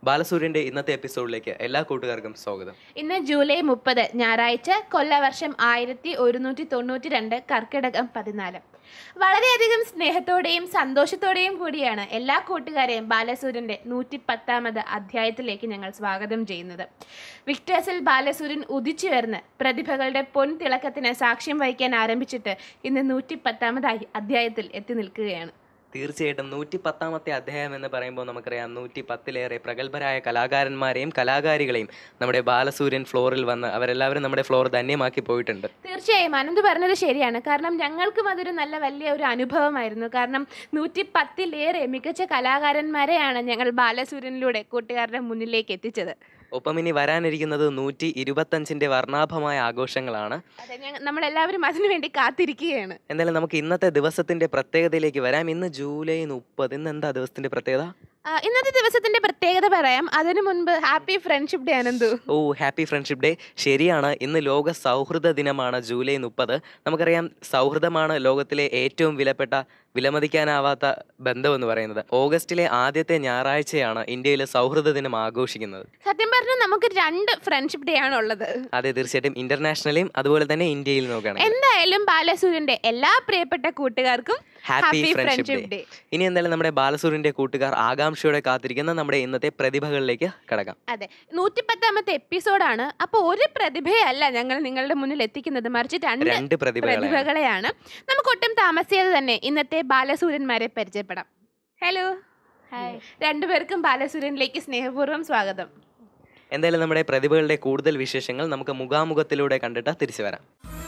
ബാലസൂര്യന്റെ ഇന്നത്തെ എപ്പിസോഡിലേക്ക് എല്ലാ കൂട്ടുകാർക്കും സ്വാഗതം ഇന്ന് ജൂലൈ മുപ്പത് ഞായറാഴ്ച കൊല്ലവർഷം ആയിരത്തി ഒരുന്നൂറ്റി തൊണ്ണൂറ്റി രണ്ട് കർക്കിടകം പതിനാല് വളരെയധികം സ്നേഹത്തോടെയും സന്തോഷത്തോടെയും കൂടിയാണ് എല്ലാ കൂട്ടുകാരെയും ബാലസൂര്യൻ്റെ നൂറ്റി പത്താമത് അധ്യായത്തിലേക്ക് ഞങ്ങൾ സ്വാഗതം ചെയ്യുന്നത് വിക്ടേഴ്സിൽ ബാലസൂര്യൻ ഉദിച്ചു വരുന്ന പ്രതിഭകളുടെ പൊൻ തിളക്കത്തിന് സാക്ഷ്യം വഹിക്കാൻ ആരംഭിച്ചിട്ട് ഇന്ന് നൂറ്റി പത്താമത് അധ്യായത്തിൽ എത്തി നിൽക്കുകയാണ് തീർച്ചയായിട്ടും നൂറ്റി പത്താമത്തെ അധ്യായം എന്ന് പറയുമ്പോൾ നമുക്കറിയാം നൂറ്റി പത്തിലേറെ പ്രഗത്ഭരായ കലാകാരന്മാരെയും കലാകാരികളെയും നമ്മുടെ ബാലസൂര്യൻ ഫ്ലോറിൽ വന്ന് അവരെല്ലാവരും നമ്മുടെ ഫ്ലോർ ധന്യമാക്കി പോയിട്ടുണ്ട് തീർച്ചയായും അനന്ത് പറഞ്ഞത് ശരിയാണ് കാരണം ഞങ്ങൾക്കും അതൊരു നല്ല വലിയ ഒരു അനുഭവമായിരുന്നു കാരണം നൂറ്റി പത്തിലേറെ മികച്ച കലാകാരന്മാരെയാണ് ഞങ്ങൾ ബാലസൂര്യനിലൂടെ കൂട്ടുകാരുടെ മുന്നിലേക്ക് എത്തിച്ചത് ഒപ്പം ഇനി വരാനിരിക്കുന്നത് നൂറ്റി ഇരുപത്തഞ്ചിന്റെ വർണ്ണാഭമായ ആഘോഷങ്ങളാണ് അതെ ഞങ്ങൾ നമ്മളെല്ലാവരും അതിനുവേണ്ടി കാത്തിരിക്കുകയാണ് എന്തായാലും നമുക്ക് ഇന്നത്തെ ദിവസത്തിന്റെ പ്രത്യേകതയിലേക്ക് വരാം ഇന്ന് ജൂലൈ മുപ്പത് ഇന്ന് എന്താ ദിവസത്തിന്റെ പ്രത്യേകത ആ, ഇന്നത്തെ ദിവസത്തിന്റെ പ്രത്യേകത പറയാം അതിനു മുൻപ് ഹാപ്പി ഫ്രണ്ട്ഷിപ്പ് ഡേ അനന്തു ഓ ഹാപ്പി ഫ്രണ്ട്ഷിപ്പ് ഡേ ശരിയാണ് ഇന്ന് ലോക സൗഹൃദ ദിനമാണ് ജൂലൈ മുപ്പത് നമുക്കറിയാം സൗഹൃദമാണ് ലോകത്തിലെ ഏറ്റവും വിലപ്പെട്ട വിലമതിക്കാനാവാത്ത ബന്ധം എന്ന് പറയുന്നത് ഓഗസ്റ്റിലെ ആദ്യത്തെ ഞായറാഴ്ചയാണ് ഇന്ത്യയിൽ സൗഹൃദ ദിനം ആഘോഷിക്കുന്നത് സത്യം പറഞ്ഞാൽ നമുക്ക് രണ്ട് ഫ്രണ്ട്ഷിപ്പ് ഡേ ആണ് ഉള്ളത് അതെ തീർച്ചയായിട്ടും ഇന്റർനാഷണലിയും അതുപോലെ തന്നെ ഇന്ത്യയിൽ നോക്കുകയാണെങ്കിൽ എന്തായാലും ബാലസൂര്യന്റെ എല്ലാ പ്രിയപ്പെട്ട കൂട്ടുകാർക്കും happy happy friendship friendship day day ഇനി എന്തായാലും നമ്മുടെ ബാലസൂര്യന്റെ കൂട്ടുകാർ ആകാംക്ഷയോടെ കാത്തിരിക്കുന്ന നമ്മുടെ ഇന്നത്തെ പ്രതിഭകളിലേക്ക് കടക്കാം അതെ നൂറ്റിപ്പത്താമത്തെ എപ്പിസോഡാണ് അപ്പോൾ ഒരു പ്രതിഭയല്ല ഞങ്ങൾ നിങ്ങളുടെ മുന്നിൽ എത്തിക്കുന്നത് മറിച്ച് രണ്ട് രണ്ട് പ്രതിഭകളാണ് പ്രതിഭകളെയാണ് നമുക്ക് ഒട്ടും താമസിയാതെ തന്നെ ഇന്നത്തെ ബാലസൂര്യന്മാരെ പരിചയപ്പെടാം ഹലോ രണ്ടുപേർക്കും ബാലസൂര്യനിലേക്ക് സ്നേഹപൂർവ്വം സ്വാഗതം എന്തായാലും നമ്മുടെ പ്രതിഭകളുടെ കൂടുതൽ വിശേഷങ്ങൾ നമുക്ക് മുഖാമുഖത്തിലൂടെ കണ്ടിട്ട് തിരിച്ചു വരാം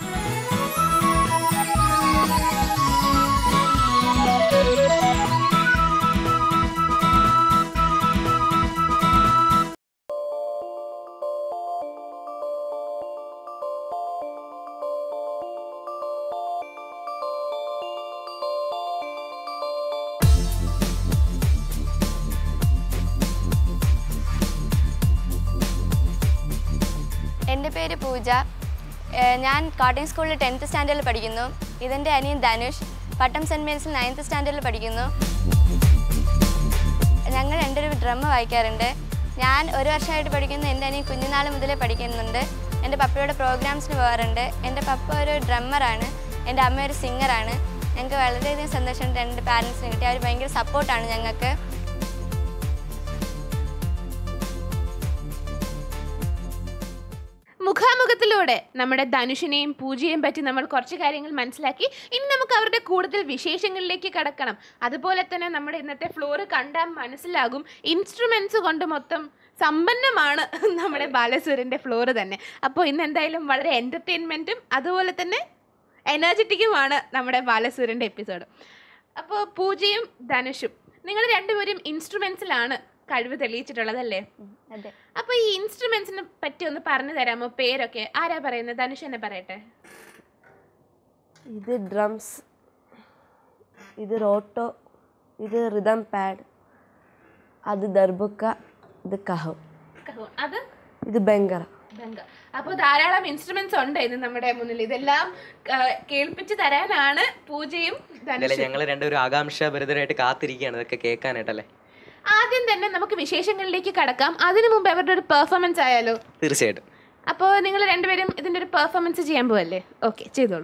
എൻ്റെ പേര് പൂജ ഏഹ് ഞാൻ കോട്ടയം സ്കൂളിൽ ടെൻത്ത് സ്റ്റാൻഡേർഡിൽ പഠിക്കുന്നു ഇതെൻ്റെ അനിയൻ ധനുഷ് പട്ടം സെൻറ് മേൽസിൽ നയൻത്ത് സ്റ്റാൻഡേർഡിൽ പഠിക്കുന്നു ഞങ്ങൾ രണ്ടൊരു ഡ്രമ്മ വായിക്കാറുണ്ട് ഞാൻ ഒരു വർഷമായിട്ട് പഠിക്കുന്നു എൻ്റെ അനിയൻ കുഞ്ഞുനാൾ മുതലേ പഠിക്കുന്നുണ്ട് എൻ്റെ പപ്പയുടെ പ്രോഗ്രാംസിന് പോകാറുണ്ട് എൻ്റെ പപ്പ ഒരു ഡ്രമ്മറാണ് എൻ്റെ അമ്മ ഒരു സിംഗറാണ് ഞങ്ങൾക്ക് വളരെയധികം സന്തോഷമുണ്ട് രണ്ട് പാരൻസിന് കിട്ടി അവർ ഭയങ്കര സപ്പോർട്ടാണ് ഞങ്ങൾക്ക് മുഖാമുഖത്തിലൂടെ നമ്മുടെ ധനുഷിനെയും പൂജയെയും പറ്റി നമ്മൾ കുറച്ച് കാര്യങ്ങൾ മനസ്സിലാക്കി ഇനി നമുക്ക് അവരുടെ കൂടുതൽ വിശേഷങ്ങളിലേക്ക് കടക്കണം അതുപോലെ തന്നെ നമ്മുടെ ഇന്നത്തെ ഫ്ലോറ് കണ്ടാൽ മനസ്സിലാകും ഇൻസ്ട്രുമെന്റ്സ് കൊണ്ട് മൊത്തം സമ്പന്നമാണ് നമ്മുടെ ബാലസൂര്യൻ്റെ ഫ്ലോറ് തന്നെ അപ്പോൾ ഇന്ന് എന്തായാലും വളരെ എൻ്റർടൈൻമെൻറ്റും അതുപോലെ തന്നെ എനർജറ്റിക്കുമാണ് നമ്മുടെ ബാലസൂര്യൻ്റെ എപ്പിസോഡ് അപ്പോൾ പൂജയും ധനുഷും നിങ്ങൾ രണ്ടുപേരും ഇൻസ്ട്രുമെന്റ്സിലാണ് കഴിവ് തെളിയിച്ചിട്ടുള്ളത് അല്ലേ അതെ അപ്പൊ ഈ ഇൻസ്ട്രുമെന്റ്സിനെ പറ്റി ഒന്ന് പറഞ്ഞു തരാമോ പേരൊക്കെ ആരാ പറയുന്നത് ധനുഷ് എന്നെ പറയട്ടെ ഇത് ഡ്രംസ് ഇത് റോട്ടോ ഇത് റിതം പാഡ് അത് ദർബുക്ക ഇത് കഹു കഹൂൺ. അത് ഇത് ബംഗറ ബംഗ അപ്പോൾ ധാരാളം ഇൻസ്ട്രുമെന്റ്സ് ഉണ്ട് ഇന്ന് നമ്മുടെ മുന്നിൽ ഇതെല്ലാം ആ, കേൾപ്പിച്ച് തരാനാണ് പൂജയും എന്തായാലും ധനുഷും ഞങ്ങൾ രണ്ടുപേരും ആകാംക്ഷാഭരിതരായിട്ട് കാത്തിരിക്കുകയാണ് ഇതൊക്കെ കേൾക്കാനായിട്ടല്ലേ ആദ്യം തന്നെ നമുക്ക് വിശേഷങ്ങളിലേക്ക് കടക്കാം അതിനു മുമ്പ് അവരുടെ ഒരു പെർഫോമൻസ് ആയാലോ തീർച്ചയായിട്ടും അപ്പോൾ നിങ്ങൾ രണ്ടുപേരും ഇതിന്റെ ഒരു പെർഫോമൻസ് ചെയ്യാൻ പോവല്ലേ ഓക്കെ ചെയ്തോളൂ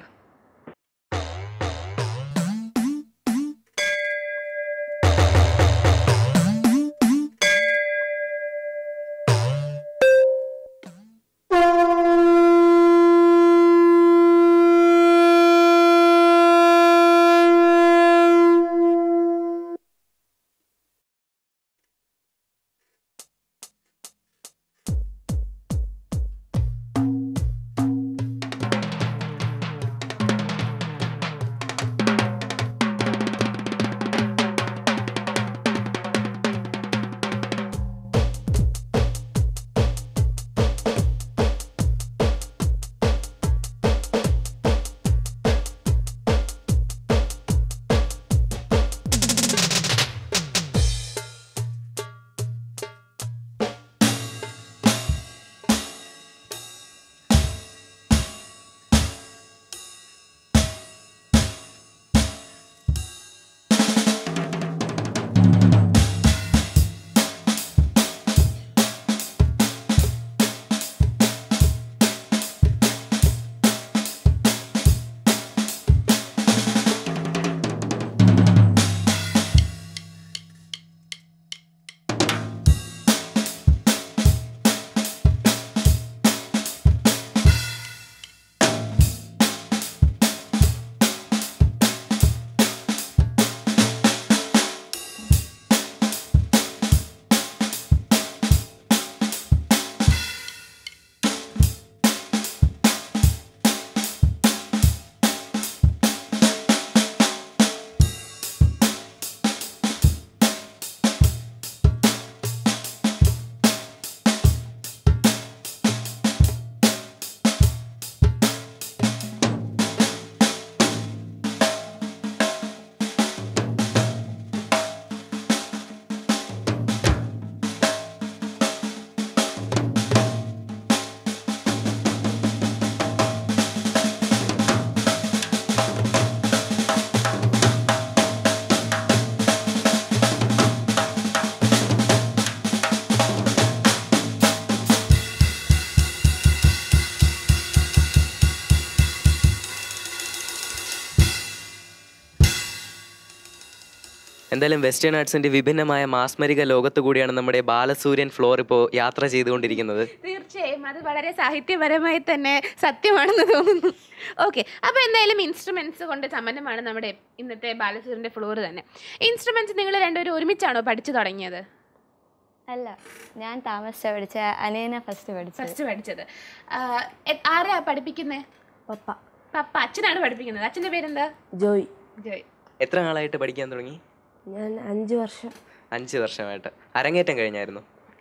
എന്തായാലും വെസ്റ്റേൺ ആർട്സിന്റെ വിഭിന്നമായ മാസ്മരിക ലോകത്ത് കൂടിയാണ് നമ്മുടെ ബാലസൂര്യൻ ഫ്ലോർ ഇപ്പോൾ യാത്ര ചെയ്തുകൊണ്ടിരിക്കുന്നത് തീർച്ചയായും അത് വളരെ സാഹിത്യപരമായി തന്നെ സത്യമാണെന്ന് തോന്നുന്നു ഓക്കെ അപ്പോൾ എന്തായാലും ഇൻസ്ട്രുമെന്റ്സ് കൊണ്ട് സമ്പന്നമാണ് നമ്മുടെ ഇന്നത്തെ ബാലസൂരിൻ്റെ ഫ്ലോർ തന്നെ ഇൻസ്ട്രുമെന്റ്സ് നിങ്ങൾ രണ്ടുപേരും ഒരുമിച്ചാണോ പഠിച്ചു തുടങ്ങിയത് അല്ല ഞാൻ താമസിച്ച പഠിച്ച അനിയന ഫസ്റ്റ് പഠിച്ചത് ഫസ്റ്റ് പഠിച്ചത് ആ, എ- ആരാ പഠിപ്പിക്കുന്നത് പപ്പ പപ്പ അച്ഛനാണ് പഠിപ്പിക്കുന്നത് അച്ഛൻ്റെ പേരെന്താ ജോയ് ജോയ് എത്ര നാളായിട്ട് പഠിക്കാൻ തുടങ്ങി ഞാൻ അഞ്ച് വർഷം അഞ്ച് വർഷമായിട്ട് അരങ്ങേറ്റം കഴിഞ്ഞായിരുന്നു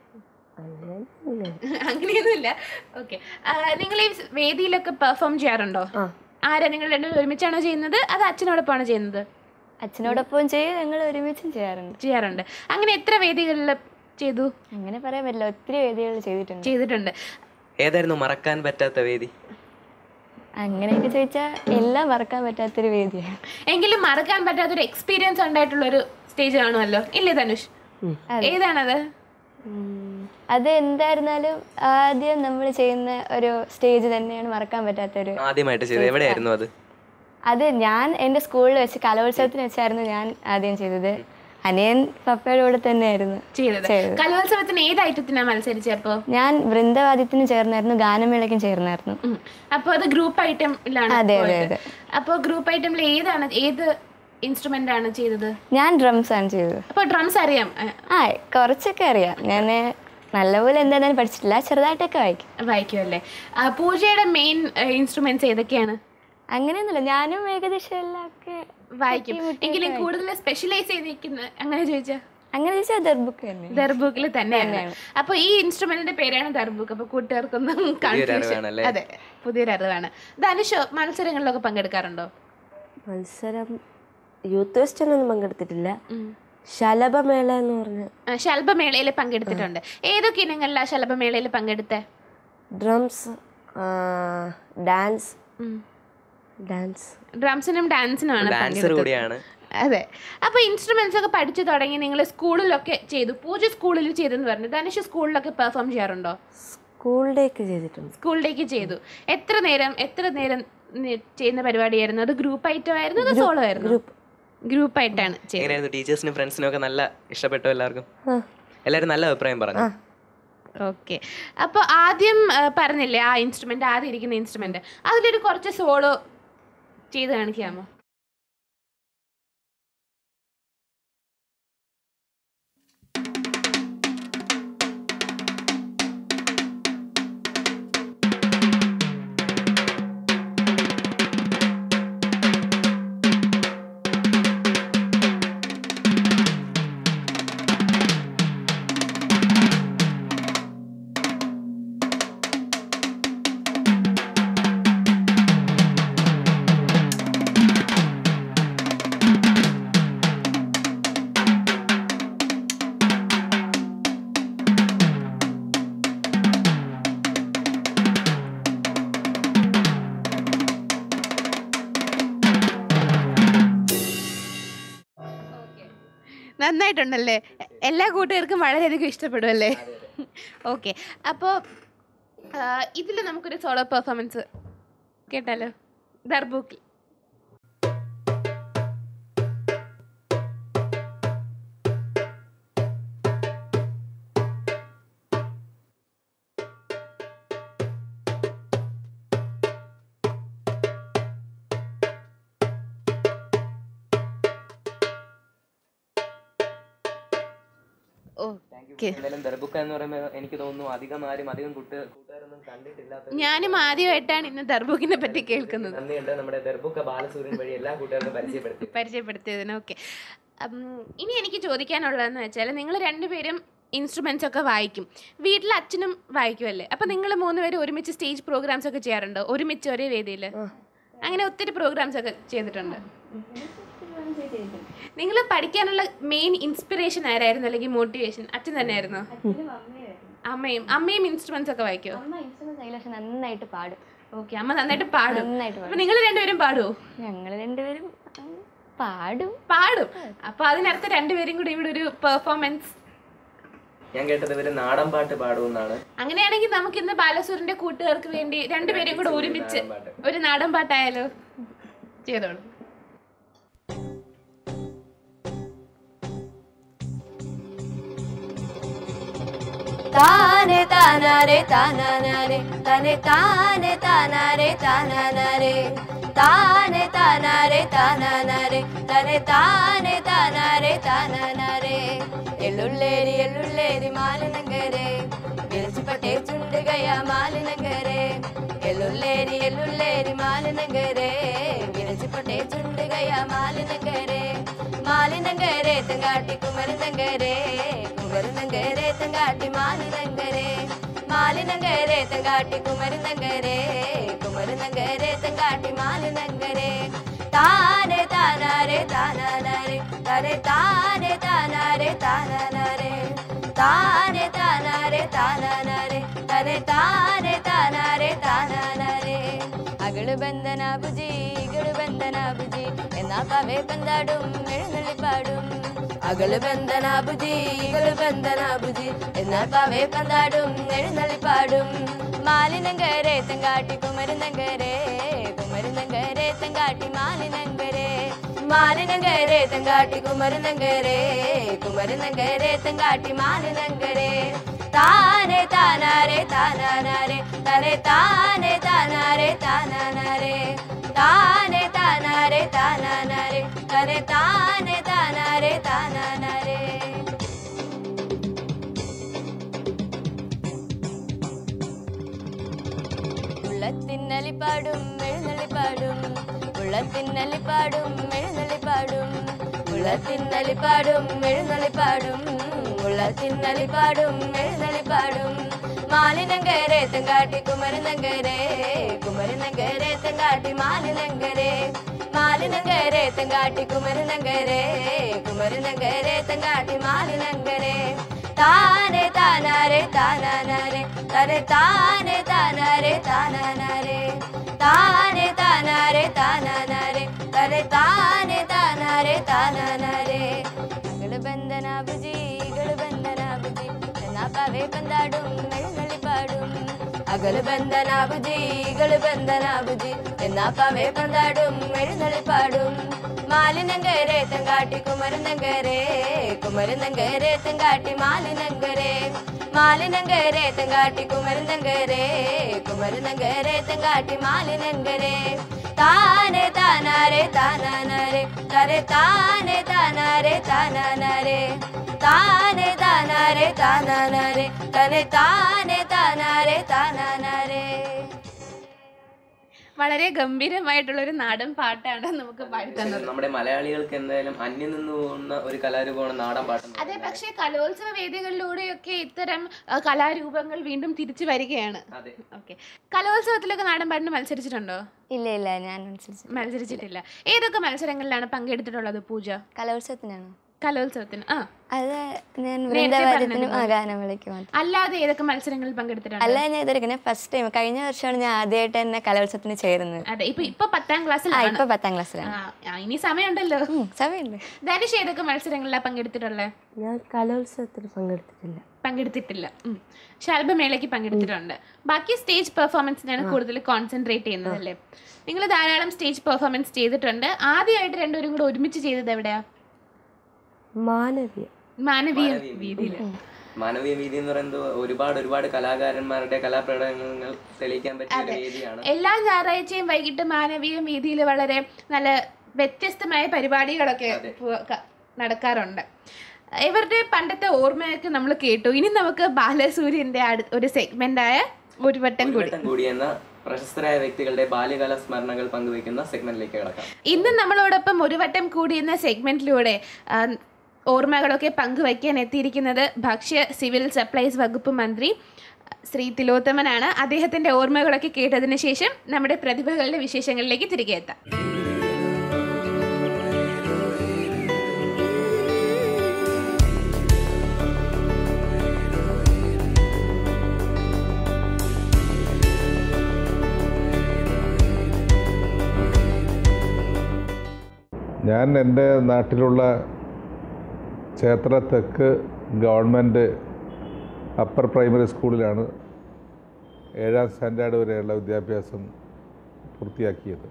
അങ്ങനെ അങ്ങനെയൊന്നുമില്ല ഓക്കെ നിങ്ങൾ ഈ വേദിയിലൊക്കെ പെർഫോം ചെയ്യാറുണ്ടോ ആ ആരാ നിങ്ങൾ രണ്ടുപേരും ഒരുമിച്ചാണോ ചെയ്യുന്നത് അത് അച്ഛനോടൊപ്പമാണോ ചെയ്യുന്നത് അച്ഛനോടൊപ്പം ചെയ്യും ഞങ്ങൾ ഒരുമിച്ചും ചെയ്യാറുണ്ട് ചെയ്യാറുണ്ട് അങ്ങനെ എത്ര വേദികളിൽ ചെയ്തു അങ്ങനെ പറയാൻ പറ്റില്ല ഒത്തിരി വേദികൾ ചെയ്തിട്ടുണ്ട് ചെയ്തിട്ടുണ്ട് ഏതായിരുന്നു മറക്കാൻ പറ്റാത്ത വേദി അങ്ങനെയൊക്കെ ചോദിച്ചാൽ എല്ലാം മറക്കാൻ പറ്റാത്തൊരു വേദിയാണ് എങ്കിലും മറക്കാൻ പറ്റാത്തൊരു എക്സ്പീരിയൻസ് ഉണ്ടായിട്ടുള്ള ഒരു സ്റ്റേജ് കാണുമല്ലോ ഇല്ലേ ധനുഷ് ഏതാണത് ഉം. അത് എന്തായിരുന്നാലും ആദ്യം നമ്മൾ ചെയ്യുന്ന ഒരു സ്റ്റേജ് തന്നെയാണ് മറക്കാൻ പറ്റാത്തൊരു ആദ്യമായിട്ട് ചെയ്തത് എവിടെയായിരുന്നു അത് അത് ഞാൻ എൻ്റെ സ്കൂളിൽ വെച്ച് കലോത്സവത്തിന് വെച്ചായിരുന്നു ഞാൻ ആദ്യം ചെയ്തത് അനിയൻ പപ്പയുടെ കൂടെ തന്നെയായിരുന്നു ചെയ്തത് ചെയ്തത്. കലോത്സവത്തിന് ഏത് ഐറ്റത്തിനാ മത്സരിച്ചപ്പോ ഞാൻ വൃന്ദവാദ്യത്തിന് ചേർന്നായിരുന്നു ഗാനമേളയ്ക്കും ചേർന്നായിരുന്നു ഉം. അപ്പൊ അത് ഗ്രൂപ്പ് ഐറ്റമിലാണ് അതെ, അതെ, പോയത്. അതെ. അപ്പൊ ഗ്രൂപ്പ് ഐറ്റമിൽ ഏതാണ് ഏത് ഇൻസ്ട്രുമെന്റ് ആണ് ചെയ്തത് ഞാൻ ഡ്രംസ് ആണ് ചെയ്തത് അപ്പൊ ഡ്രംസ് അറിയാം ഏ, ആ കുറച്ചൊക്കെ അറിയാം ഞാൻ നല്ലപോലെ എന്തായാലും പഠിച്ചിട്ടില്ല ചെറുതായിട്ടൊക്കെ വായിക്കും വായിക്കുമല്ലേ ആ, പൂജയുടെ മെയിൻ ഇൻസ്ട്രുമെന്റ്സ് ഏതൊക്കെയാണ് അങ്ങനെയൊന്നുമില്ല ഞാനും ഏകദേശം എല്ലാം ഒക്കെ വായിക്കും തട്ടി മുട്ടി എങ്കിലും ഒക്കെ കൂടുതൽ സ്പെഷ്യലൈസ് ചെയ്തിരിക്കുന്ന അങ്ങനെ ചോദിച്ചാ അങ്ങനെ ചോദിച്ചാൽ ദർബുക്ക് തന്നെ ദർബുക്കിൽ തന്നെയാണ് അപ്പൊ ഈ ഇൻസ്ട്രുമെന്റിന്റെ പേരാണ് ദർബുക്ക് അപ്പൊ കൂട്ടുകാർക്കൊന്നും കൺഫ്യൂഷൻ അറിവാണല്ലേ? അതെ പുതിയൊരു അറിവാണ് ധനുഷ് മത്സരങ്ങളിലൊക്കെ പങ്കെടുക്കാറുണ്ടോ മത്സരം യൂത്ത് ഫെസ്റ്റിനൊന്നും പങ്കെടുത്തിട്ടില്ല ശലഭമേള എന്ന് പറഞ്ഞ ആ, ശലഭമേളയിൽ പങ്കെടുത്തിട്ടുണ്ട് ഏതൊക്കെ ഇനങ്ങളിലാണ് ശലഭമേളയിൽ പങ്കെടുത്തേ ഡ്രംസ് ഡാൻസ് ഡാൻസ് ഡ്രംസിനും ഡാൻസിനുമാണ് ഡാൻസർ പങ്കെടുത്തത് കൂടിയാണ് അതെ അപ്പൊ ഇൻസ്ട്രുമെന്റ്സ് ഒക്കെ പഠിച്ചു തുടങ്ങി നിങ്ങൾ സ്കൂളിലൊക്കെ ചെയ്തു പൂജ സ്കൂളിൽ ചെയ്തെന്ന് പറഞ്ഞു ധനുഷ് സ്കൂളിലൊക്കെ പെർഫോം ചെയ്യാറുണ്ടോ സ്കൂൾ ഡേക്ക് ചെയ്തിട്ടുണ്ട് സ്കൂളിലേക്ക് ചെയ്തു എത്ര നേരം എത്ര നേരം നി- ചെയ്യുന്ന പരിപാടിയായിരുന്നു അത് ഗ്രൂപ്പ് ഐറ്റം ആയിരുന്നു അത് സോളോ ആയിരുന്നു ഗ്രൂപ്പ് ഗ്രൂപ്പ് ആയിട്ടാണ് ചെയ്തത് എങ്ങനെയായിരുന്നു ടീച്ചേഴ്സിനും ഫ്രണ്ട്സിനും ഒക്കെ നല്ല ഇഷ്ടപ്പെട്ടു എല്ലാവർക്കും ആ എല്ലാവരും നല്ല അഭിപ്രായം പറഞ്ഞു ഓക്കെ അപ്പോൾ ആദ്യം ആ, പറഞ്ഞില്ലേ ആ ഇൻസ്ട്രുമെന്റ് ആദ്യം ഇരിക്കുന്ന ഇൻസ്ട്രുമെന്റ് അതിലൊരു കുറച്ച് സോളോ ചെയ്ത് കാണിക്കാമോ നന്നായിട്ടുണ്ടല്ലേ എ- എല്ലാ കൂട്ടുകാർക്കും വളരെയധികം ഇഷ്ടപ്പെടുമല്ലേ ഓക്കെ അപ്പോൾ ഇതിൽ നമുക്കൊരു സോളോ പെർഫോമൻസ് കേട്ടാലോ ദർബൂക്കിൽ ഓക്കെ എന്തായാലും ദർബുക്ക എന്ന് പറയുമ്പോൾ എനിക്ക് തോന്നുന്നു അധികം ആരും അധികം കൂട്ട് കൂട്ടുകാരൊന്നും കണ്ടിട്ടില്ലാത്ത ഞാനും ആദ്യമായിട്ടാണ് ഇന്ന് ദർബൂക്കിനെ പറ്റി കേൾക്കുന്നത് നന്ദിയുണ്ട് നമ്മുടെ ദർബുക്ക ബാലസൂര്യൻ വഴി എല്ലാ കൂട്ടുകാർക്കും പരിചയപ്പെടുത്തി പരിചയപ്പെടുത്തിയതിന് ഓക്കെ ഇനി എനിക്ക് ചോദിക്കാനുള്ളതെന്ന് വെച്ചാൽ നിങ്ങൾ രണ്ടുപേരും ഇൻസ്ട്രുമെന്റ്സ് ഒക്കെ വായിക്കും വീട്ടിൽ അച്ഛനും വായിക്കുമല്ലേ അപ്പം നിങ്ങൾ മൂന്നുപേരും ഒരുമിച്ച് സ്റ്റേജ് പ്രോഗ്രാംസ് ഒക്കെ ചെയ്യാറുണ്ടോ ഒരുമിച്ച് ഒരേ വേദിയിൽ അങ്ങനെ ഒത്തിരി പ്രോഗ്രാംസ് ഒക്കെ ചെയ്തിട്ടുണ്ട് നിങ്ങൾ പഠിക്കാനുള്ള മെയിൻ ഇൻസ്പിറേഷൻ ആരായിരുന്നു അല്ലെങ്കിൽ മോട്ടിവേഷൻ അച്ഛൻ തന്നെയായിരുന്നോ അമ്മയും അമ്മയും ഇൻസ്ട്രുമെന്റ്സ് ഒക്കെ വായിക്കുമോ അമ്മ ഇൻസ്ട്രുമെന്റ് കൈലാഷം നന്നായിട്ട് പാടും ഓക്കെ അമ്മ നന്നായിട്ട് പാടും നന്നായിട്ട് അപ്പൊ പാടും നിങ്ങൾ രണ്ടുപേരും പാടുമോ ഞങ്ങൾ രണ്ടുപേരും ഉം, പാടും പാടും അപ്പൊ അതിനർത്ഥം രണ്ടുപേരും കൂടി ഇവിടെ ഒരു പെർഫോമൻസ് ഞാൻ കേട്ടത് ഇവര് നാടൻ പാട്ട് പാടുമെന്നാണ് അങ്ങനെയാണെങ്കിൽ നമുക്ക് ഇന്ന് ബാലസൂരിന്റെ കൂട്ടുകാർക്ക് വേണ്ടി രണ്ടുപേരും കൂടെ ഒരുമിച്ച് ഒരു നാടൻ പാട്ടായാലോ ചെയ്തോളൂ താനെ താനാരെ താനാനാരെ തന്നെ താനെ താനാരെ താനാനാരെ താനെ താനാരെ താനാനാരെ തന്നെ താനെ താനാരെ താനാനാരെ എള്ളുള്ളേരി എള്ളുള്ളേരി മാലിനങ്കരെ വിളിച്ചുപട്ടേ ചുണ്ടുകയാ മാലിനങ്കരെ എള്ളുള്ളേരി എള്ളുള്ളേരി മാലിനങ്കരെ വിളിച്ചുപട്ടേ ചുണ്ടുകയാ മാലിനങ്കരെ മാലിനങ്കരെ തങ്കാട്ടി കുമരനങ്കരെ കുമരനങ്കരെ തങ്കാട്ടി മാലിനങ്കരെ മാലിനങ്കരെ തങ്കാട്ടി കുമരനങ്കരെ കുമരനങ്കരെ തങ്കാട്ടി മാലിനങ്കരെ താനെ താനാരെ താനാനാരെ തനെ താനെ താനാരെ താനാനാരെ താനെ താനാരെ താനാനാരെ തനെ താനെ താനാരെ താനാനാരെ അകള് ബന്ധനാബുജി ഇകള് ബന്ധനാബുജി എന്നാ പവേ പന്താടും എഴുന്നള്ളിപ്പാടും അകള് ബന്ധനാബുജി ഇകള് ബന്ധനാബുജി എന്നാ പവേ പന്താടും എഴുന്നള്ളിപ്പാടും മാലിനങ്കരെ തെങ്കാട്ടി കുമരുന്നങ്കരെ കുമരുന്നങ്കരെ തെങ്കാട്ടി മാലിനങ്കരെ മാലിനങ്കരെ തെങ്കാട്ടി കുമരുന്നങ്കരെ കുമരുന്നങ്കരെ തെങ്കാട്ടി മാലിനങ്കരെ താനെ താനാരെ താനാനാരെ തനെ താനെ താനാരെ താനാനാരെ താനെ താനാരെ താനാനാരെ തനെ താനെ താനാരെ താനാനാരെ ഉള്ളത്തിന്നലിപ്പാടും എഴുന്നള്ളിപ്പാടും ഉള്ളത്തിന്നലിപ്പാടും എഴുന്നള്ളിപ്പാടും ഉള്ളത്തിന്നലിപ്പാടും എഴുന്നള്ളിപ്പാടും ഉള്ളത്തിന്നലിപ്പാടും എഴുന്നള്ളിപ്പാടും മാലിനങ്കരെ തെങ്കാട്ടി കുമരനങ്കരെ കുമരനങ്കരെ തെങ്കാട്ടി മാലിനങ്കരെ മാലിനങ്കരെ തെങ്കാട്ടി കുമരനങ്കരെ കുമരനങ്കരെ തെങ്കാട്ടി മാലിനങ്കരെ താനെ താനാരെ താനാനാരെ തനെ താനെ താനാരെ താനാനാരെ താനെ താനാരെ താനാനാരെ തനെ താനെ താനാരെ താനാനാരെ ഇകള് ബന്ധനാബുജി ഇകള് ബന്ധനാബുജി എന്നാ പവേ പന്താടും എഴുന്നള്ളിപ്പാടും അകള് ബന്ധനാബുജി ഇകള് ബന്ധനാബുജി എന്നാ പവേ പന്താടും എഴുന്നള്ളിപ്പാടും മാലിനങ്കരെ തെങ്കാട്ടി കുമരനങ്കരെ കുമരനങ്കരെ തെങ്കാട്ടി മാലിനങ്കരെ മാലിനങ്കരെ തെങ്കാട്ടി കുമരനങ്കരെ കുമരനങ്കരെ തെങ്കാട്ടി മാലിനങ്കരെ താനെ താനാരെ താനാനാരെ തരെ താനെ താനാരെ താനാനാരെ താനെ താനാരെ താനാനാരെ തനെ താനെ താനാരെ താനാനാരെ വളരെ ഗംഭീരമായിട്ടുള്ള ഒരു നാടൻ പാട്ടാണ് നമുക്ക് പാടിത്തന്നത് നമ്മുടെ മലയാളികൾക്ക് എന്തായാലും അന്യം നിന്ന് പോകുന്ന ഒരു കലാരൂപമാണ് നാടൻ പാട്ട് എന്ന് അതെ പറയുന്നത്. പക്ഷേ കലോത്സവ വേദികളിലൂടെയൊക്കെ ഇത്തരം ആ, കലാരൂപങ്ങൾ വീണ്ടും തിരിച്ചു വരികയാണ് അതെ ഓക്കെ കലോത്സവത്തിലൊക്കെ നാടൻ പാട്ടിന് മത്സരിച്ചിട്ടുണ്ടോ ഇല്ല ഇല്ല ഞാൻ അനുസരിച്ച് മത്സരിച്ചിട്ടില്ല ഏതൊക്കെ മത്സരങ്ങളിലാണ് പങ്കെടുത്തിട്ടുള്ളത് പൂജ കലോത്സവത്തിനാണോ കലോത്സവത്തിന് ആ അത് ഞാൻ നേരത്തെ വൃന്ദാവനത്തിനും പറഞ്ഞത്. ആ ഗാനമേളയ്ക്ക് മാത്രം അല്ലാതെ ഏതൊക്കെ മത്സരങ്ങളിൽ പങ്കെടുത്തിട്ടുണ്ട് അല്ല ഞാൻ ഇതുവരെ ഞാൻ ഫസ്റ്റ് ടൈം കഴിഞ്ഞ വർഷമാണ് ഞാൻ ആദ്യമായിട്ട് തന്നെ കലോത്സവത്തിന് ചേരുന്നത് അതെ ഇപ്പൊ ഇപ്പൊ പത്താം ആ ക്ലാസ്സിലാണ് ഇപ്പൊ പത്താം ക്ലാസ്സിലാണ് ആ, ആ, ഇനി സമയമുണ്ടല്ലോ ഉം, സമയമുണ്ട് ധനുഷ് ഏതൊക്കെ മത്സരങ്ങളിലാണ് പങ്കെടുത്തിട്ടുള്ളത് ഞാൻ കലോത്സവത്തിൽ പങ്കെടുത്തിട്ടില്ല പങ്കെടുത്തിട്ടില്ല ഉം. ശാൽബമേളയ്ക്ക് പങ്കെടുത്തിട്ടുണ്ട് ബാക്കി സ്റ്റേജ് പെർഫോമൻസിനാണ് കൂടുതൽ കോൺസെൻട്രേറ്റ് ചെയ്യുന്നത് അല്ലേ നിങ്ങൾ ധാരാളം സ്റ്റേജ് പെർഫോമൻസ് ചെയ്തിട്ടുണ്ട് ആദ്യമായിട്ട് രണ്ടുപേരും കൂടെ ഒരുമിച്ച് ചെയ്തത് എവിടെയാ മാനവീയ മാനവീയ മാനവീയ വീതിയിൽ മാനവീയ വീതി എന്ന് പറയുന്നത് ഒരുപാട് ഒരുപാട് കലാകാരന്മാരുടെ കലാപ്രകടനങ്ങൾ തെളിയിക്കാൻ പറ്റിയ ഒരു വേദിയാണ് എല്ലാ ഞായറാഴ്ചയും വൈകിട്ട് മാനവീയ വീതിയിൽ വളരെ നല്ല വ്യത്യസ്തമായ പരിപാടികളൊക്കെ പു- ക- നടക്കാറുണ്ട് ഇവരുടെ പണ്ടത്തെ ഓർമ്മയൊക്കെ നമ്മൾ കേട്ടു ഇനി നമുക്ക് ബാലസൂര്യന്റെ അടു- ഒരു സെഗ്മെന്റ് ആയ ഒരു വട്ടം കൂടി വട്ടം കൂടി എന്ന പ്രശസ്തരായ വ്യക്തികളുടെ ബാല്യകാല സ്മരണകൾ പങ്കുവയ്ക്കുന്ന സെഗ്മെന്റിലേക്ക് കിടക്കാം ഇന്ന് നമ്മളോടൊപ്പം ഒരു വട്ടം കൂടി എന്ന സെഗ്മെന്റിലൂടെ ആ, ഓർമ്മകളൊക്കെ പങ്കുവയ്ക്കാൻ എത്തിയിരിക്കുന്നത് ഭക്ഷ്യ സിവിൽ സപ്ലൈസ് വകുപ്പ് മന്ത്രി ശ്രീ തിലോത്തമനാണ് അദ്ദേഹത്തിന്റെ ഓർമ്മകളൊക്കെ കേട്ടതിന് ശേഷം നമ്മുടെ പ്രതിഭകളുടെ വിശേഷങ്ങളിലേക്ക് തിരികെ എത്താം ഞാൻ എൻ്റെ നാട്ടിലുള്ള ചേത്ര തെക്ക് ഗവൺമെൻറ് അപ്പർ പ്രൈമറി സ്കൂളിലാണ് ഏഴാം സ്റ്റാൻഡേർഡ് വരെയുള്ള വിദ്യാഭ്യാസം പൂർത്തിയാക്കിയത്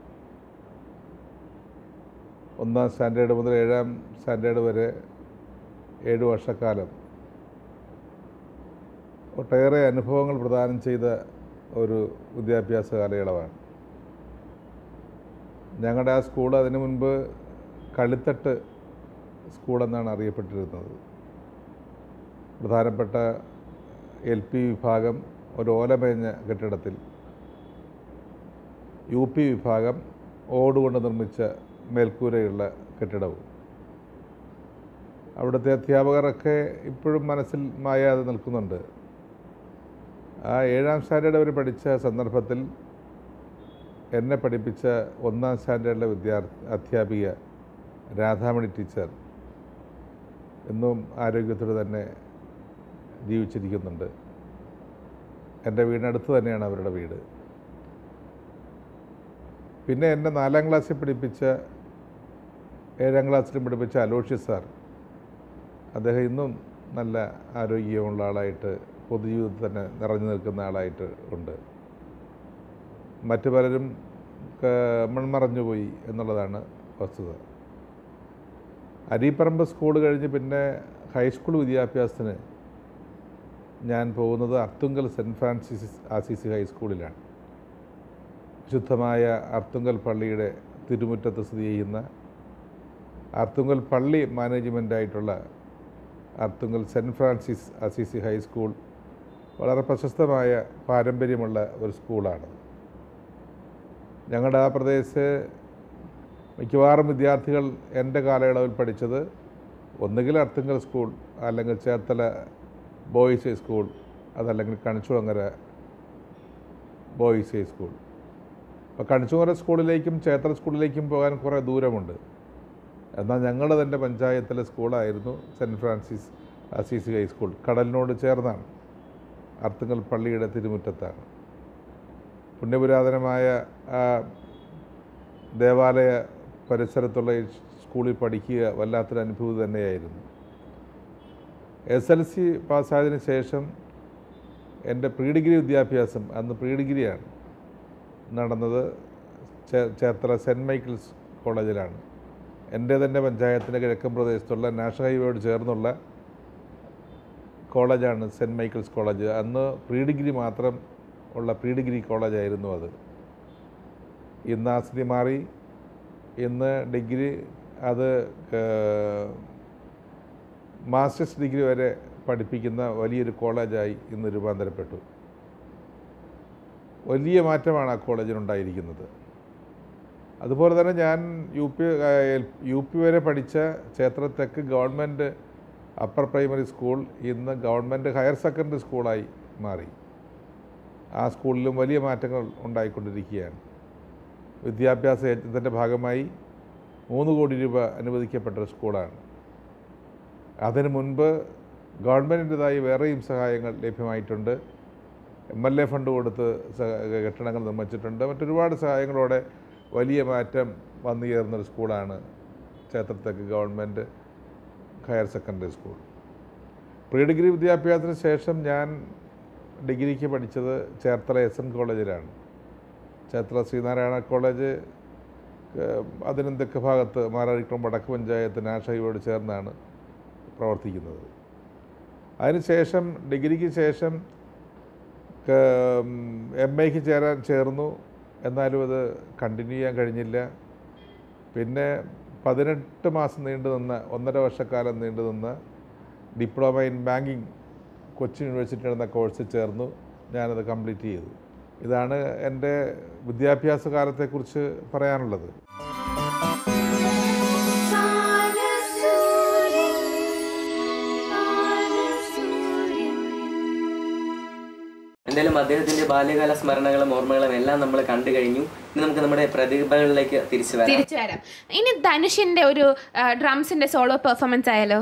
ഒന്നാം സ്റ്റാൻഡേർഡ് മുതൽ ഏഴാം സ്റ്റാൻഡേർഡ് വരെ ഏഴ് വർഷക്കാലം ഒട്ടേറെ അനുഭവങ്ങൾ പ്രദാനം ചെയ്ത ഒരു വിദ്യാഭ്യാസ കാലയളവാണ് ഞങ്ങളുടെ ആ സ്കൂൾ അതിനു മുൻപ് കളിത്തട്ട് സ്കൂളെന്നാണ് അറിയപ്പെട്ടിരുന്നത് പ്രധാനപ്പെട്ട എൽ പി വിഭാഗം ഒരു ഓലമേഞ്ഞ കെട്ടിടത്തിൽ യു പി വിഭാഗം ഓടുകൊണ്ട് നിർമ്മിച്ച മേൽക്കൂരയുള്ള കെട്ടിടവും അവിടുത്തെ അധ്യാപകരൊക്കെ ഇപ്പോഴും മനസ്സിൽ മായാതെ നിൽക്കുന്നുണ്ട് ആ ഏഴാം സ്റ്റാൻഡേർഡ് വരെ പഠിച്ച സന്ദർഭത്തിൽ എന്നെ പഠിപ്പിച്ച ഒന്നാം സ്റ്റാൻഡേർഡിലെ വിദ്യാർത്ഥി അധ്യാപിക രാധാമണി ടീച്ചർ ഇന്നും ആരോഗ്യത്തോടെ തന്നെ ജീവിച്ചിരിക്കുന്നുണ്ട് എൻ്റെ വീടിനടുത്ത് തന്നെയാണ് അവരുടെ വീട് പിന്നെ എന്നെ നാലാം ക്ലാസ്സിൽ പഠിപ്പിച്ച ഏഴാം ക്ലാസ്സിലും പഠിപ്പിച്ച അലോഷ്യസ് സാർ അദ്ദേഹം ഇന്നും നല്ല ആരോഗ്യമുള്ള ആളായിട്ട് പൊതുജീവിതത്തിൽ തന്നെ നിറഞ്ഞു നിൽക്കുന്ന ആളായിട്ട് ഉണ്ട് മറ്റു പലരും ക- മൺമറഞ്ഞുപോയി എന്നുള്ളതാണ് വസ്തുത അരീപ്പറമ്പ് സ്കൂൾ കഴിഞ്ഞ് പിന്നെ ഹൈസ്കൂൾ വിദ്യാഭ്യാസത്തിന് ഞാൻ പോകുന്നത് അർത്തുങ്കൽ സെൻറ്റ് ഫ്രാൻസിസ് ആസിസി ഹൈസ്കൂളിലാണ് വിശുദ്ധമായ അർത്തുങ്കൽ പള്ളിയുടെ തിരുമുറ്റത്ത് സ്ഥിതി ചെയ്യുന്ന അർത്തുങ്കൽ പള്ളി മാനേജ്മെൻ്റായിട്ടുള്ള Arthunkal saint Francis Assisi high school വളരെ പ്രശസ്തമായ പാരമ്പര്യമുള്ള ഒരു സ്കൂളാണ് ഞങ്ങളുടെ ആ പ്രദേശത്ത് മിക്കവാറും വിദ്യാർത്ഥികൾ എൻ്റെ കാലയളവിൽ പഠിച്ചത് ഒന്നുകിൽ അർത്തുങ്കൽ സ്കൂൾ അല്ലെങ്കിൽ ചേർത്തല ബോയ്സ് ഹൈ സ്കൂൾ അതല്ലെങ്കിൽ കണിച്ചുവങ്ങര ബോയ്സ് ഹൈ സ്കൂൾ അപ്പോൾ കണിച്ചുവങ്ങര സ്കൂളിലേക്കും ചേർത്തല സ്കൂളിലേക്കും പോകാൻ കുറേ ദൂരമുണ്ട് എന്നാൽ ഞങ്ങളുടെ തന്നെ പഞ്ചായത്തിലെ സ്കൂളായിരുന്നു സെൻറ്റ് ഫ്രാൻസിസ് അസീസി ഹൈസ്കൂൾ കടലിനോട് ചേർന്നാണ് അർത്തുങ്കൽ പള്ളിയുടെ തിരുമുറ്റത്താണ് പുണ്യപുരാതനമായ ആ ദേവാലയ പരിസരത്തുള്ള ഈ സ്കൂളിൽ പഠിക്കുക വല്ലാത്തൊരു അനുഭൂതി തന്നെയായിരുന്നു എസ് എൽ സി പാസ്സായതിനു ശേഷം എൻ്റെ പ്രീ ഡിഗ്രി വിദ്യാഭ്യാസം അന്ന് പ്രീ ഡിഗ്രിയാണ് നടന്നത് ചേ- ചേർത്തല സെൻറ്റ് മൈക്കിൾസ് കോളേജിലാണ് എൻ്റെ തന്നെ പഞ്ചായത്തിൻ്റെ കിഴക്കൻ പ്രദേശത്തുള്ള നാഷണൽ ഹൈവേയോട് ചേർന്നുള്ള കോളേജാണ് സെൻറ്റ് മൈക്കിൾസ് കോളേജ് അന്ന് പ്രീ ഡിഗ്രി മാത്രം ഉള്ള പ്രീ ഡിഗ്രി കോളേജായിരുന്നു അത് ഇന്ന് ആ സ്ഥിതി മാറി ഇന്ന് ഡിഗ്രി അത് ഏഹ്, മാസ്റ്റേഴ്സ് ഡിഗ്രി വരെ പഠിപ്പിക്കുന്ന വലിയൊരു കോളേജായി ഇന്ന് രൂപാന്തരപ്പെട്ടു വലിയ മാറ്റമാണ് ആ കോളേജിനുണ്ടായിരിക്കുന്നത് അതുപോലെ തന്നെ ഞാൻ യു പി യു പി വരെ പഠിച്ച ചേത്രത്തെക്ക് ഗവൺമെൻറ് അപ്പർ പ്രൈമറി സ്കൂൾ ഇന്ന് ഗവൺമെൻറ് ഹയർ സെക്കൻഡറി സ്കൂളായി മാറി ആ സ്കൂളിലും വലിയ മാറ്റങ്ങൾ ഉണ്ടായിക്കൊണ്ടിരിക്കുകയാണ് വിദ്യാഭ്യാസ യജ്ഞത്തിൻ്റെ ഭാഗമായി മൂന്ന് കോടി രൂപ അനുവദിക്കപ്പെട്ട ഒരു സ്കൂളാണ് അതിനു മുൻപ് ഗവൺമെൻറ്റിൻ്റെതായി വേറെയും സഹായങ്ങൾ ലഭ്യമായിട്ടുണ്ട് എം എൽ എ ഫണ്ട് കൊടുത്ത് സ- കെട്ടിടങ്ങൾ നിർമ്മിച്ചിട്ടുണ്ട് മറ്റൊരുപാട് സഹായങ്ങളോടെ വലിയ മാറ്റം വന്നു ചേർന്നൊരു സ്കൂളാണ് ചേത്രത്തേക്ക് government higher secondary school pre degree വിദ്യാഭ്യാസത്തിന് ശേഷം ഞാൻ ഡിഗ്രിക്ക് പഠിച്ചത് ചേർത്തല എസ് എൻ കോളേജിലാണ് ചേർത്തല ശ്രീനാരായണ കോളേജ് ഏഹ്, അതിനും തെക്ക് ഭാഗത്ത് മാരാരിക്കുളം വടക്ക് പഞ്ചായത്ത് നാഷയോട് ചേർന്നാണ് പ്രവർത്തിക്കുന്നത് അതിനുശേഷം ഡിഗ്രിക്ക് ശേഷം എം എക്ക് ചേരാൻ ചേർന്നു എന്നാലും അത് കണ്ടിന്യൂ ചെയ്യാൻ കഴിഞ്ഞില്ല പിന്നെ പതിനെട്ട് മാസം നീണ്ടു നിന്ന ഒന്നര വർഷക്കാലം നീണ്ടു നിന്ന diploma in banking Cochin university എന്ന കോഴ്സിൽ ചേർന്നു ഞാനത് കംപ്ലീറ്റ് ചെയ്തു ഇതാണ് എൻ്റെ വിദ്യാഭ്യാസ കാലത്തെക്കുറിച്ച് പറയാനുള്ളത് എന്തായാലും അദ്ദേഹത്തിന്റെ ബാല്യകാല സ്മരണകളും ഓർമ്മകളും എല്ലാം നമ്മൾ കണ്ടു കഴിഞ്ഞു ഇനി നമുക്ക് നമ്മുടെ പ്രതിഭകളിലേക്ക് തിരിച്ചു വരാം തിരിച്ചു വരാം ഇനി ധനുഷിന്റെ ഒരു ഡ്രംസിന്റെ സോളോ പെർഫോമൻസ് ആയാലോ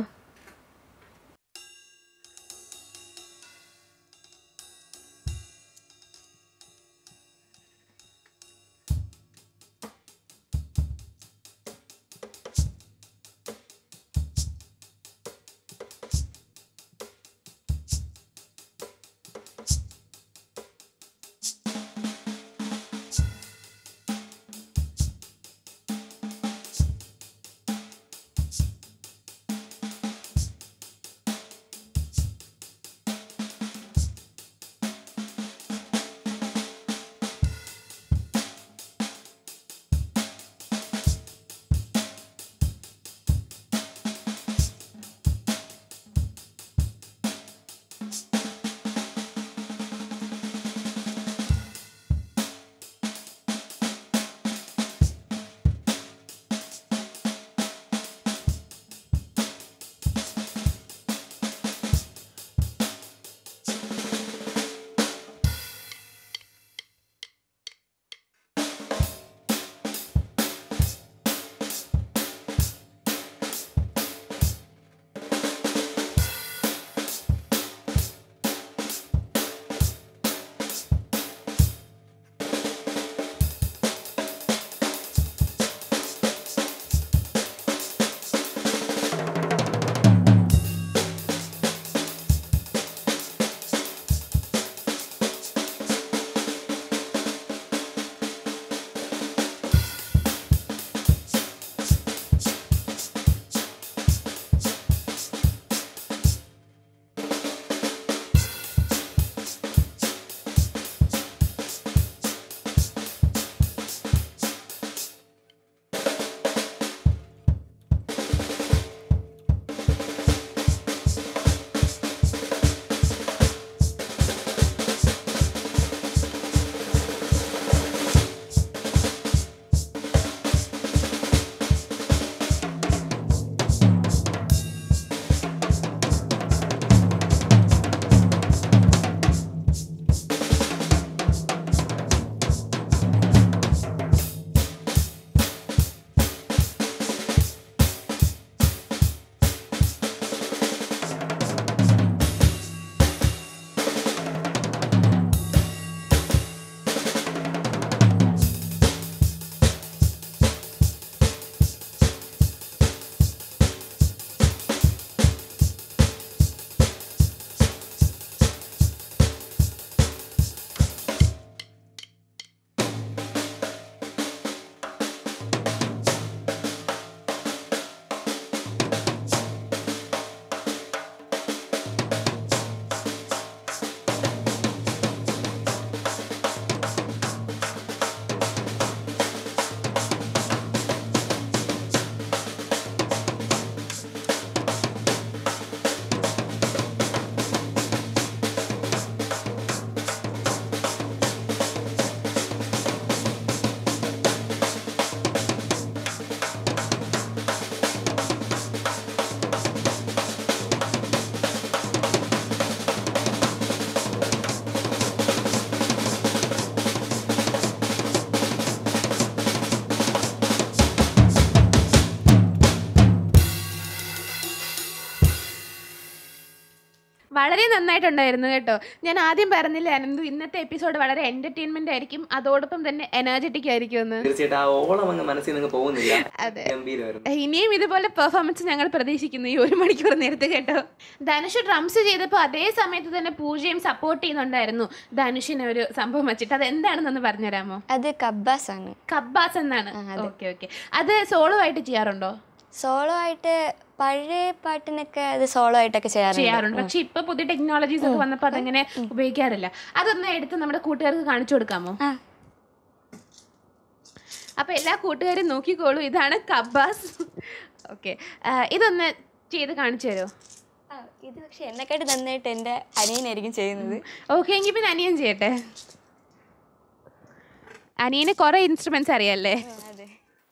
വളരെ നന്നായിട്ടുണ്ടായിരുന്നു കേട്ടോ ഞാൻ ആദ്യം പറഞ്ഞില്ല അനന്തു ഇന്നത്തെ എപ്പിസോഡ് വളരെ എന്റർടൈൻമെന്റ് ആയിരിക്കും അതോടൊപ്പം തന്നെ എനർജറ്റിക് ആയിരിക്കും എന്ന് തീർച്ചയായിട്ടും ആ ഓളം അങ്ങ് മനസ്സിൽ നിന്ന് പോകുന്നില്ല അതെ. ഗംഭീരമായിരുന്നു ഇനിയും ഇതുപോലെ പെർഫോമൻസ് ഞങ്ങൾ പ്രതീക്ഷിക്കുന്നു ഈ ഒരു മണിക്കൂർ നേരത്തെ കേട്ടോ ധനുഷ് ഡ്രംസ് ചെയ്തപ്പോൾ അതേ സമയത്ത് തന്നെ പൂജയും സപ്പോർട്ട് ചെയ്യുന്നുണ്ടായിരുന്നു ധനുഷിന് ഒരു സംഭവം വെച്ചിട്ട് അത് എന്താണെന്നൊന്ന് പറഞ്ഞുതരാമോ അത് കബ്ബാസ് ആണ് കബ്ബാസ് എന്നാണ് ഓക്കെ ഓക്കെ അത് സോളോ ആയിട്ട് ചെയ്യാറുണ്ടോ സോളോ ആയിട്ട് പഴയ പാട്ടിനൊക്കെ അത് സോളോ ആയിട്ടൊക്കെ ചെയ്യാറുണ്ട് ചെയ്യാറുണ്ട് പക്ഷെ ഇപ്പൊ പുതിയ ടെക്നോളജീസ് ഒക്കെ വന്നപ്പോൾ അതങ്ങനെ ഉപയോഗിക്കാറില്ല അതൊന്ന് എടുത്ത് നമ്മുടെ കൂട്ടുകാർക്ക് കാണിച്ചു കൊടുക്കാമോ ആ. അപ്പൊ എല്ലാ കൂട്ടുകാരും നോക്കിക്കോളൂ ഇതാണ് കബ്ബാസ് ഓക്കെ ഇതൊന്ന് ചെയ്ത് കാണിച്ചു തരുമോ ആ, ഇത് പക്ഷെ എന്നെക്കാട്ട് നന്നായിട്ട് എൻ്റെ അനിയനായിരിക്കും ചെയ്യുന്നത് ഓക്കെ എങ്കിൽ പിന്നെ അനിയൻ ചെയ്യട്ടെ അനിയന് കുറെ ഇൻസ്ട്രുമെന്റ്സ് അറിയാല്ലേ അതെ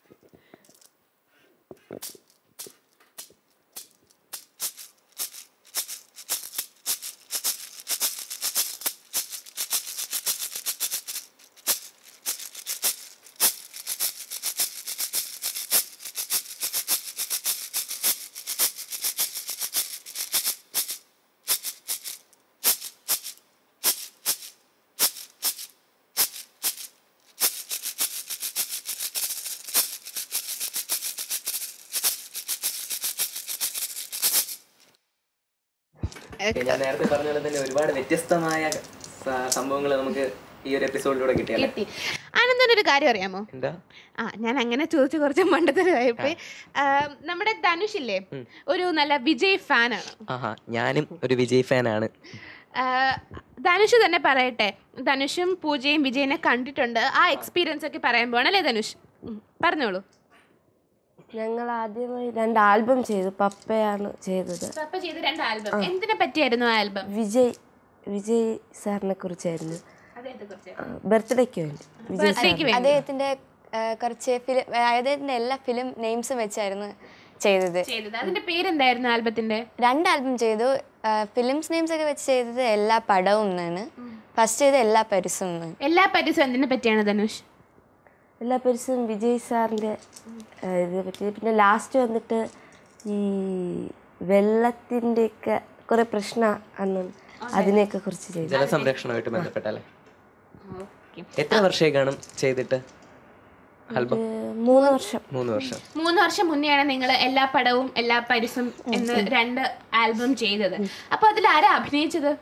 ഓക്കേ, ഞാൻ നേരത്തെ പറഞ്ഞ പോലെ തന്നെ ഒരുപാട് വ്യത്യസ്തമായ സംഭവങ്ങൾ നമുക്ക് ഈ ഒരു എപ്പിസോഡിലൂടെ കിട്ടിയല്ലേ കിട്ടി ആനന്ദനൊരു കാര്യം അറിയാമോ എന്താ ആ ഞാൻ അങ്ങനെ ചോദിച്ച് കുറച്ച് മണ്ടത്തരമായിപ്പോയി നമ്മുടെ ധനുഷില്ലേ ഒരു നല്ല വിജയ് ഫാനാണ് ആഹാ ഞാനും ഒരു വിജയ് ഫാനാണ് ധനുഷ് തന്നെ പറയട്ടെ ധനുഷും പൂജയും വിജയനെ കണ്ടിട്ടുണ്ട് ആ എക്സ്പീരിയൻസ് ഒക്കെ പറയാൻ പോകണം അല്ലേ ധനുഷ് ഉം, പറഞ്ഞോളൂ ഞങ്ങൾ ആദ്യമായി രണ്ട് ആൽബം ചെയ്തു പപ്പയാണ് ചെയ്തത് പപ്പ ചെയ്ത രണ്ട് ആൽബം എന്തിനെ പറ്റിയായിരുന്നു ആ ആൽബം വിജയ് വിജയ് സാറിനെ കുറിച്ചായിരുന്നു അദ്ദേഹത്തെ കുറിച്ച് ബർത്ത്ഡേക്ക് വേണ്ടി വിജയ് ബർത്ത്ഡേക്ക് വേണ്ടി അദ്ദേഹത്തിൻ്റെ ആ, കുറച്ച് ഫിലിം അദ്ദേഹത്തിൻ്റെ എല്ലാ ഫിലിം നെയിംസും വെച്ചായിരുന്നു ചെയ്തത് ചെയ്തത് അതിന്റെ പേരെന്തായിരുന്നു ആൽബത്തിന്റെ രണ്ട് ആൽബം ചെയ്തു ഫിലിംസ് നെയിംസ് ഒക്കെ വെച്ച് ചെയ്തത് എല്ലാ പടവും എന്നാണ് ഫസ്റ്റ് ചെയ്ത എല്ലാ പരിസും എന്നാണ് എല്ലാ പരിസവും എന്തിനെ പറ്റിയാണ് ധനുഷ് എല്ലാ പരിസരം വിജയ് സാറിൻ്റെ ഇതിനെ പറ്റി പിന്നെ ലാസ്റ്റ് വന്നിട്ട് ഈ വെള്ളത്തിൻ്റെയൊക്കെ കുറേ പ്രശ്നം അന്ന് അതിനെയൊക്കെ കുറിച്ച് ചെയ്തു ജലസംരക്ഷണമായിട്ട് ബന്ധപ്പെട്ടല്ലേ എത്ര വർഷമായി കാണും ചെയ്തിട്ട് ആൽബം ഒരു മൂന്ന് വർഷം മൂന്ന് വർഷം മൂന്ന് വർഷം മുന്നെയാണ് നിങ്ങൾ എല്ലാ പടവും എല്ലാ പരിസും എന്ന് രണ്ട് ആൽബം ചെയ്തത് അപ്പൊ അതിൽ ആരാ അഭിനയിച്ചത്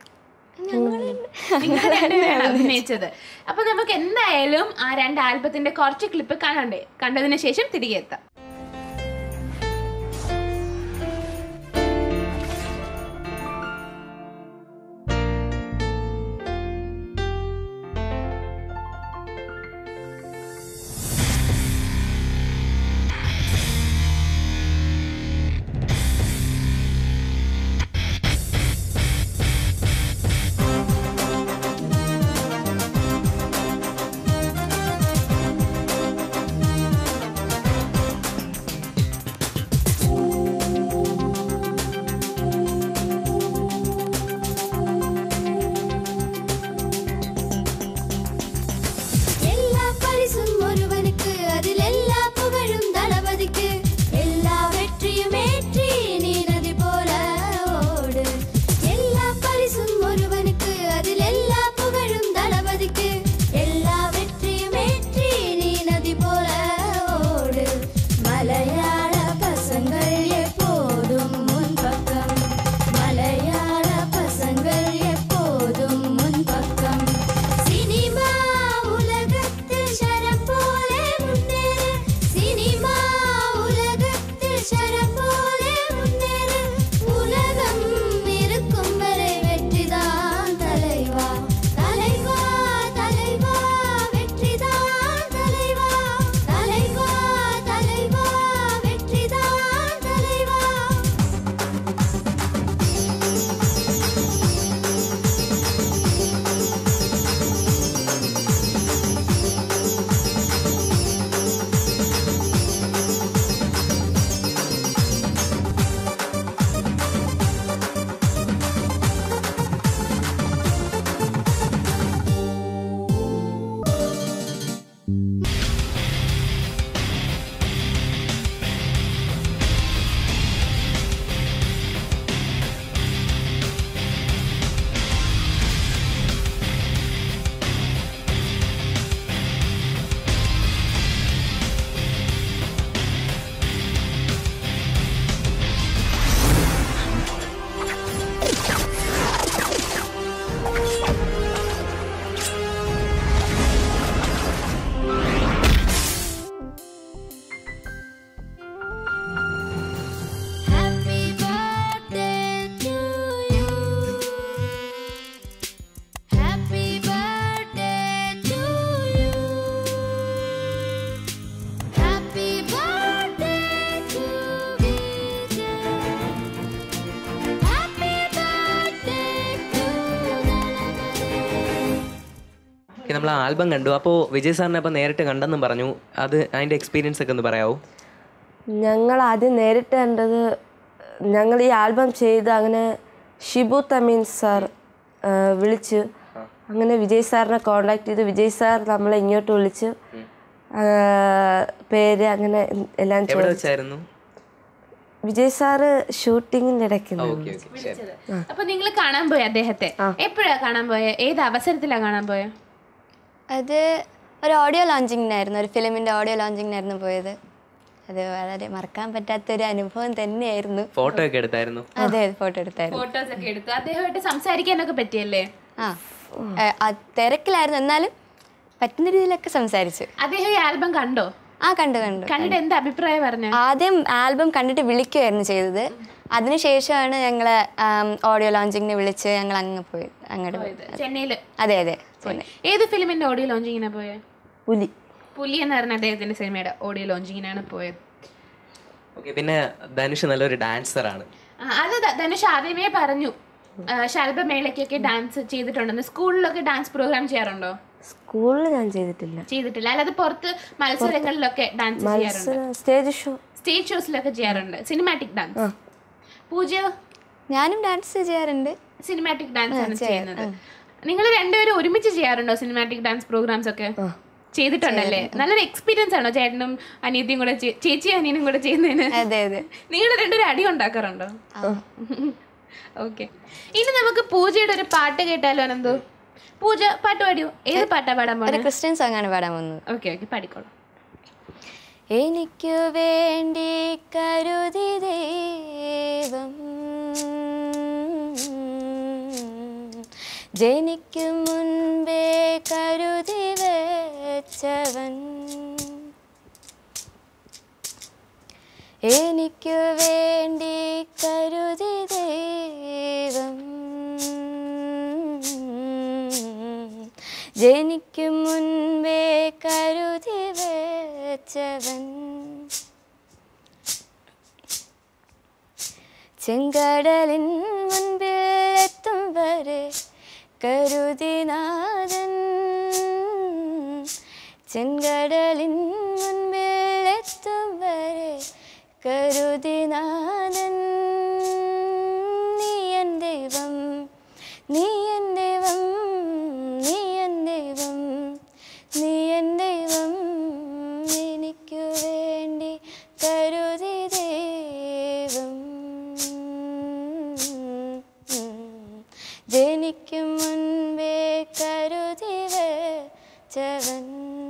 നിങ്ങൾ രണ്ടുപേരാണ് അഭിനയിച്ചത് അപ്പൊ നമുക്ക് എന്തായാലും ആ രണ്ട് ആൽബത്തിന്റെ കുറച്ച് ക്ലിപ്പ് കാണണ്ടേ കണ്ടതിന് ശേഷം തിരികെ എത്താം നമ്മൾ ആ ആൽബം കണ്ടു അപ്പോൾ വിജയ് സാറിനെ അപ്പോൾ നേരിട്ട് കണ്ടെന്നും പറഞ്ഞു അത് അതിൻ്റെ എക്സ്പീരിയൻസ് ഒക്കെ ഒന്ന് പറയാമോ ഞങ്ങൾ ആദ്യം നേരിട്ട് കണ്ടത് ഞങ്ങൾ ഈ ആൽബം ചെയ്ത് അങ്ങനെ ഷിബു തമീൻ സാർ ആ, വിളിച്ച് അങ്ങനെ വിജയ് സാറിനെ കോണ്ടാക്ട് ചെയ്ത് വിജയ് സാർ നമ്മളെ ഇങ്ങോട്ട് വിളിച്ച് ആ, പേര് അങ്ങനെ എല്ലാം എവിടെ ചോദിച്ചു വെച്ചായിരുന്നു വിജയ് സാറ് ഷൂട്ടിങ്ങിൻ്റെ ഇടയ്ക്ക് ഓക്കെ ഓക്കെ ശരി അപ്പൊ നിങ്ങൾ കാണാൻ പോയ അദ്ദേഹത്തെ എപ്പോഴാ കാണാൻ പോയ ഏത് അവസരത്തിലാ കാണാൻ പോയ അത് ഒരു ഓഡിയോ ലോഞ്ചിങ്ങിനായിരുന്നു ഒരു ഫിലിമിൻ്റെ ഓഡിയോ ലോഞ്ചിങ്ങിനായിരുന്നു പോയത് അത് വളരെ മറക്കാൻ പറ്റാത്തൊരു അനുഭവം തന്നെയായിരുന്നു ഫോട്ടോ ഒക്കെ എടുത്തായിരുന്നു അതെ ഫോട്ടോ എടുത്തായിരുന്നു ഫോട്ടോസ് ഒക്കെ എടുത്തു അദ്ദേഹമായിട്ട് സംസാരിക്കാനൊക്കെ പറ്റിയല്ലേ ആ ഏ, ആ തിരക്കിലായിരുന്നു എന്നാലും പറ്റുന്ന രീതിയിലൊക്കെ സംസാരിച്ചു അദ്ദേഹം ഈ ആൽബം കണ്ടോ ആ കണ്ടു കണ്ടു കണ്ടിട്ട് എന്താ അഭിപ്രായം പറഞ്ഞ ആദ്യം ആൽബം കണ്ടിട്ട് വിളിക്കുമായിരുന്നു ചെയ്തത് അതിനുശേഷമാണ് ഞങ്ങൾ ഓഡിയോ ലോഞ്ചിങ്ങിന് വിളിച്ച് ഞങ്ങൾ അങ്ങ് പോയി അങ്ങോട്ട് പോയി ചെന്നൈയില് അതെ അതെ ചെന്നൈ. ഏത് ഫിലിമിന്റെ ഓഡിയോ ലോഞ്ചിങ്ങിനാ പോയത് പുലി പുലി എന്ന് പറഞ്ഞ അദ്ദേഹത്തിന്റെ സിനിമയുടെ ഓഡിയോ ലോഞ്ചിങ്ങിനാണ് പോയത് ഓക്കെ പിന്നെ ധനുഷ് നല്ലൊരു ഡാൻസറാണ് ആ, അത് ധ- ധനുഷ് ആദ്യമേ പറഞ്ഞു ആ, ശലഭമേളയ്ക്കൊക്കെ ഡാൻസ് ചെയ്തിട്ടുണ്ടെന്ന് സ്കൂളിലൊക്കെ ഡാൻസ് പ്രോഗ്രാം ചെയ്യാറുണ്ടോ സ്കൂളിൽ ഞാൻ ചെയ്തിട്ടില്ല ചെയ്തിട്ടില്ല അല്ലാതെ പുറത്ത് മത്സരങ്ങളിലൊക്കെ ഡാൻസ് ചെയ്യാറുണ്ട് മത്സരം സ്റ്റേജ് ഷോ സ്റ്റേജ് ഷോസിലൊക്കെ ചെയ്യാറുണ്ട് സിനിമാറ്റിക് ഡാൻസ് പൂജയോ ഞാനും ഡാൻസ് ചെയ്യാറുണ്ട് സിനിമാറ്റിക് ഡാൻസ് ആണ് ചെയ്യുന്നത് നിങ്ങൾ രണ്ടുപേരും ഒരുമിച്ച് ചെയ്യാറുണ്ടോ സിനിമാറ്റിക് ഡാൻസ് പ്രോഗ്രാംസ് ഒക്കെ ചെയ്തിട്ടുണ്ടല്ലേ നല്ലൊരു എക്സ്പീരിയൻസ് ആണോ ചേട്ടനും അനിയത്തിയും കൂടെ ചെ- ചേച്ചിയും അനിയനും കൂടെ ചെയ്യുന്നതിന് അതെ അതെ നിങ്ങൾ രണ്ടുപേരും അടി ഉണ്ടാക്കാറുണ്ടോ ഓക്കെ ഇനി നമുക്ക് പൂജയുടെ ഒരു പാട്ട് കേട്ടാലോ അനന്തു പൂജ പാട്ട് പാടിയോ ഏത് പാട്ടാ പാടാൻ ഒരു പോകുന്നത് ക്രിസ്ത്യൻ സോങ് ആണ് പാടാൻ വന്നത് ഓക്കെ ഓക്കെ പാടിക്കോളൂ എനിക്കു വേണ്ടി കരുതി ദൈവം ജനിക്കും മുൻപേ കരുതി വെച്ചവൻ എനിക്കു വേണ്ടി കരുതി ദൈവം ജനിക്കും മുൻപേ കരുതി വെച്ചവൻ ചെങ്കടലിൻ മുൻപിൽ എത്തും വരെ കരുതിനാഥൻ ചെങ്കടലിൻ മുൻപിൽ എത്തും വരെ കരുതിനാഥൻ നീ എൻ ദൈവം നീ എൻ ദൈവം നീ എൻ ദൈവം നീ എൻ ദൈവം എനിക്കു വേണ്ടി കരുതി ദൈവം ജനിക്കും മുൻപേ കരുതി വെച്ചവൻ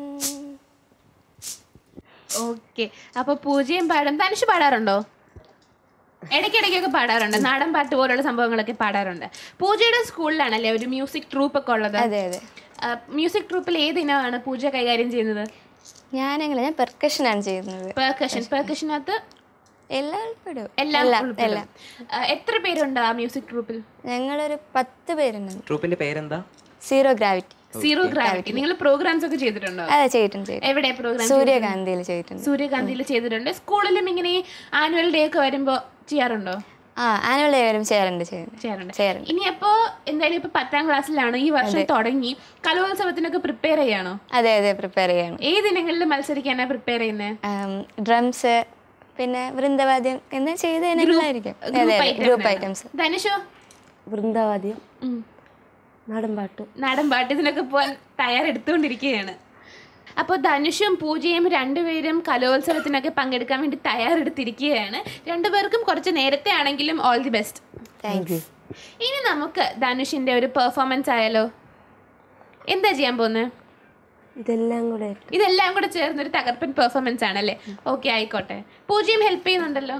ഓക്കെ അപ്പൊ പൂജയും പാടും തനിഷ് പാടാറുണ്ടോ ഇടയ്ക്കിടയ്ക്കൊക്കെ പാടാറുണ്ട് നാടൻ പാട്ട് പോലുള്ള സംഭവങ്ങളൊക്കെ പാടാറുണ്ട് പൂജയുടെ സ്കൂളിലാണല്ലേ ഒരു മ്യൂസിക് ട്രൂപ്പ് ഒക്കെ ഉള്ളത് അതെ അതെ മ്യൂസിക് ട്രൂപ്പിൽ ഏത് ഇനമാണ് പൂജ കൈകാര്യം ചെയ്യുന്നത് ഞാനങ്ങനെ ഞാൻ പെർക്കഷനാണ് ചെയ്യുന്നത് പെർക്കഷൻ പെർക്കഷനകത്ത് എല്ലാവർക്കും ഇടും. എല്ലാം എല്ലാം ഉൾപ്പെടും. എല്ലാം ആ, എത്ര പേരുണ്ട് ആ മ്യൂസിക് ട്രൂപ്പിൽ ഞങ്ങളൊരു പത്ത് പേരുണ്ട് ട്രൂപ്പിന്റെ പേരെന്താ സീറോ ഗ്രാവിറ്റി സീറോ ഗ്രാവിറ്റി നിങ്ങൾ പ്രോഗ്രാംസ് ഒക്കെ ചെയ്തിട്ടുണ്ടോ അതെ ചെയ്തിട്ടുണ്ട് ചെയ്തിട്ടുണ്ട്. എവിടെ പ്രോഗ്രാം സൂര്യകാന്തിയിൽ ചെയ്തിട്ടുണ്ട് സൂര്യകാന്തിയിൽ ചെയ്തിട്ടുണ്ട് സ്കൂളിലും ഇങ്ങനെ ആനുവൽ ഡേ ഒക്കെ വരുമ്പോ ചെയ്യാറുണ്ടോ ആ ആനുവൽ ഡേ വരും ചെയ്യാറുണ്ട് ചെയ്യുന്നുണ്ട് ചെയ്യാറുണ്ട് ചെയ്യാറുണ്ട് ഇനി അപ്പോ എന്തായാലും ഇപ്പൊ പത്താം ക്ലാസ്സിലാണ് ഈ വർഷം തുടങ്ങി കലോത്സവത്തിനൊക്കെ പ്രിപ്പയർ ചെയ്യാണോ അതെ അതെ പ്രിപ്പയർ ചെയ്യണം ഏത് ഇനങ്ങളിൽ മത്സരിക്കാനാ പ്രിപ്പയർ ചെയ്യുന്നത് ഡ്രംസ് പിന്നെ വൃന്ദവാദ്യം എന്ന് ചെയ്ത് ഇനങ്ങളായിരിക്കും അതെ അതെ ഗ്രൂപ്പ് ഐറ്റംസ് ധനുഷോ വൃന്ദവാദ്യം ഉം. നാടൻപാട്ട് നാടൻ പാട്ട് ഇതിനൊക്കെ പോകാൻ തയ്യാറെടുത്തുകൊണ്ടിരിക്കുകയാണ് അപ്പോൾ ധനുഷും പൂജയും രണ്ടുപേരും കലോത്സവത്തിനൊക്കെ പങ്കെടുക്കാൻ വേണ്ടി തയ്യാറെടുത്തിരിക്കുകയാണ് രണ്ടുപേർക്കും കുറച്ച് നേരത്തെ ആണെങ്കിലും ഓൾ ദി ബെസ്റ്റ് താങ്ക്സ് ഇനി നമുക്ക് ധനുഷിന്റെ ഒരു പെർഫോമൻസ് ആയാലോ എന്താ ചെയ്യാൻ പോകുന്നത് ഇതെല്ലാം കൂടെ ഇതെല്ലാം കൂടെ ചേർന്നൊരു തകർപ്പൻ പെർഫോമൻസ് ആണല്ലേ ഓക്കെ ആയിക്കോട്ടെ പൂജയും ഹെൽപ്പ് ചെയ്യുന്നുണ്ടല്ലോ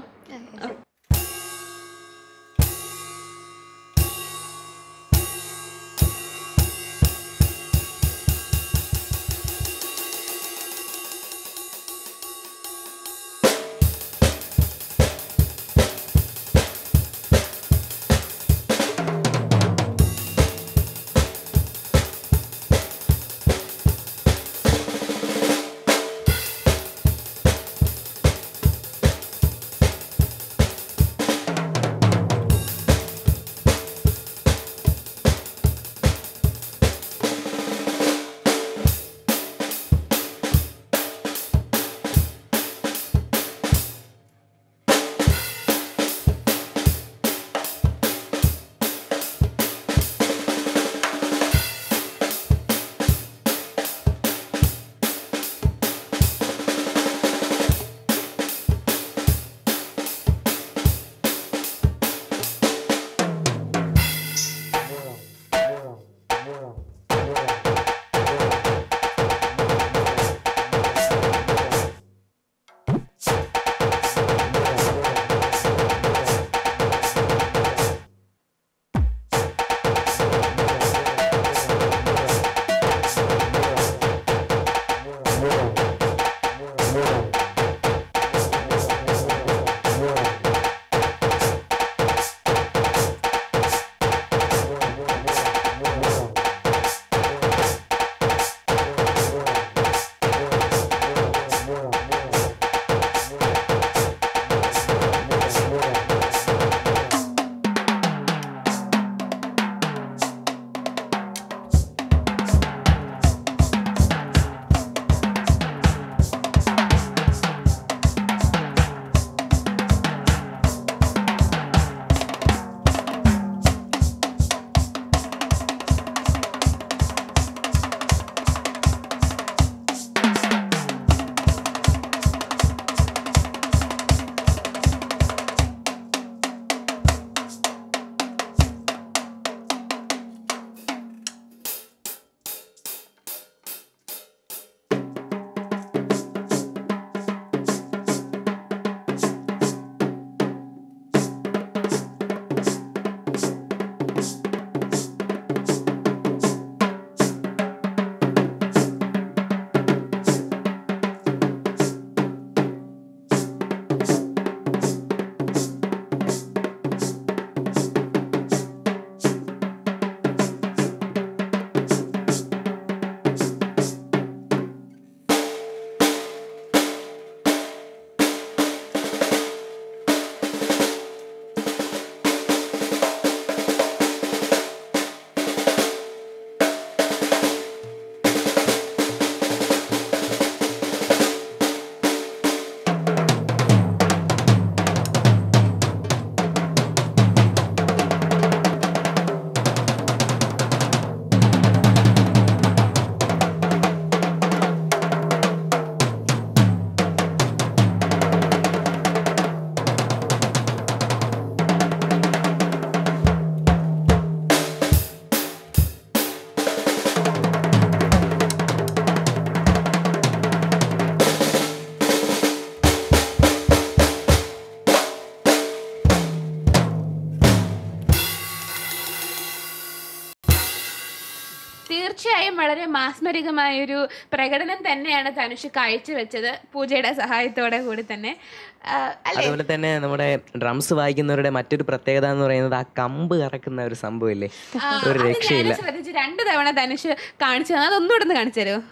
തീർച്ചയായും വളരെ മാസ്മരികമായ ഒരു പ്രകടനം തന്നെയാണ് ധനുഷ് കാഴ്ചവെച്ചത് പൂജയുടെ സഹായത്തോടെ കൂടി തന്നെ ആ, അല്ലേ അതുപോലെ തന്നെ നമ്മുടെ ഡ്രംസ് വായിക്കുന്നവരുടെ മറ്റൊരു പ്രത്യേകത എന്ന് പറയുന്നത് ആ കമ്പ് കറക്കുന്ന ഒരു സംഭവമില്ലേ ആ, ഒരു അത് രക്ഷയില്ല ഞാനും ശ്രദ്ധിച്ചു രണ്ടു തവണ ധനുഷ് കാണിച്ചു തന്നെ അതൊന്നുകൂടെ ഒന്ന് കാണിച്ചു തരുമോ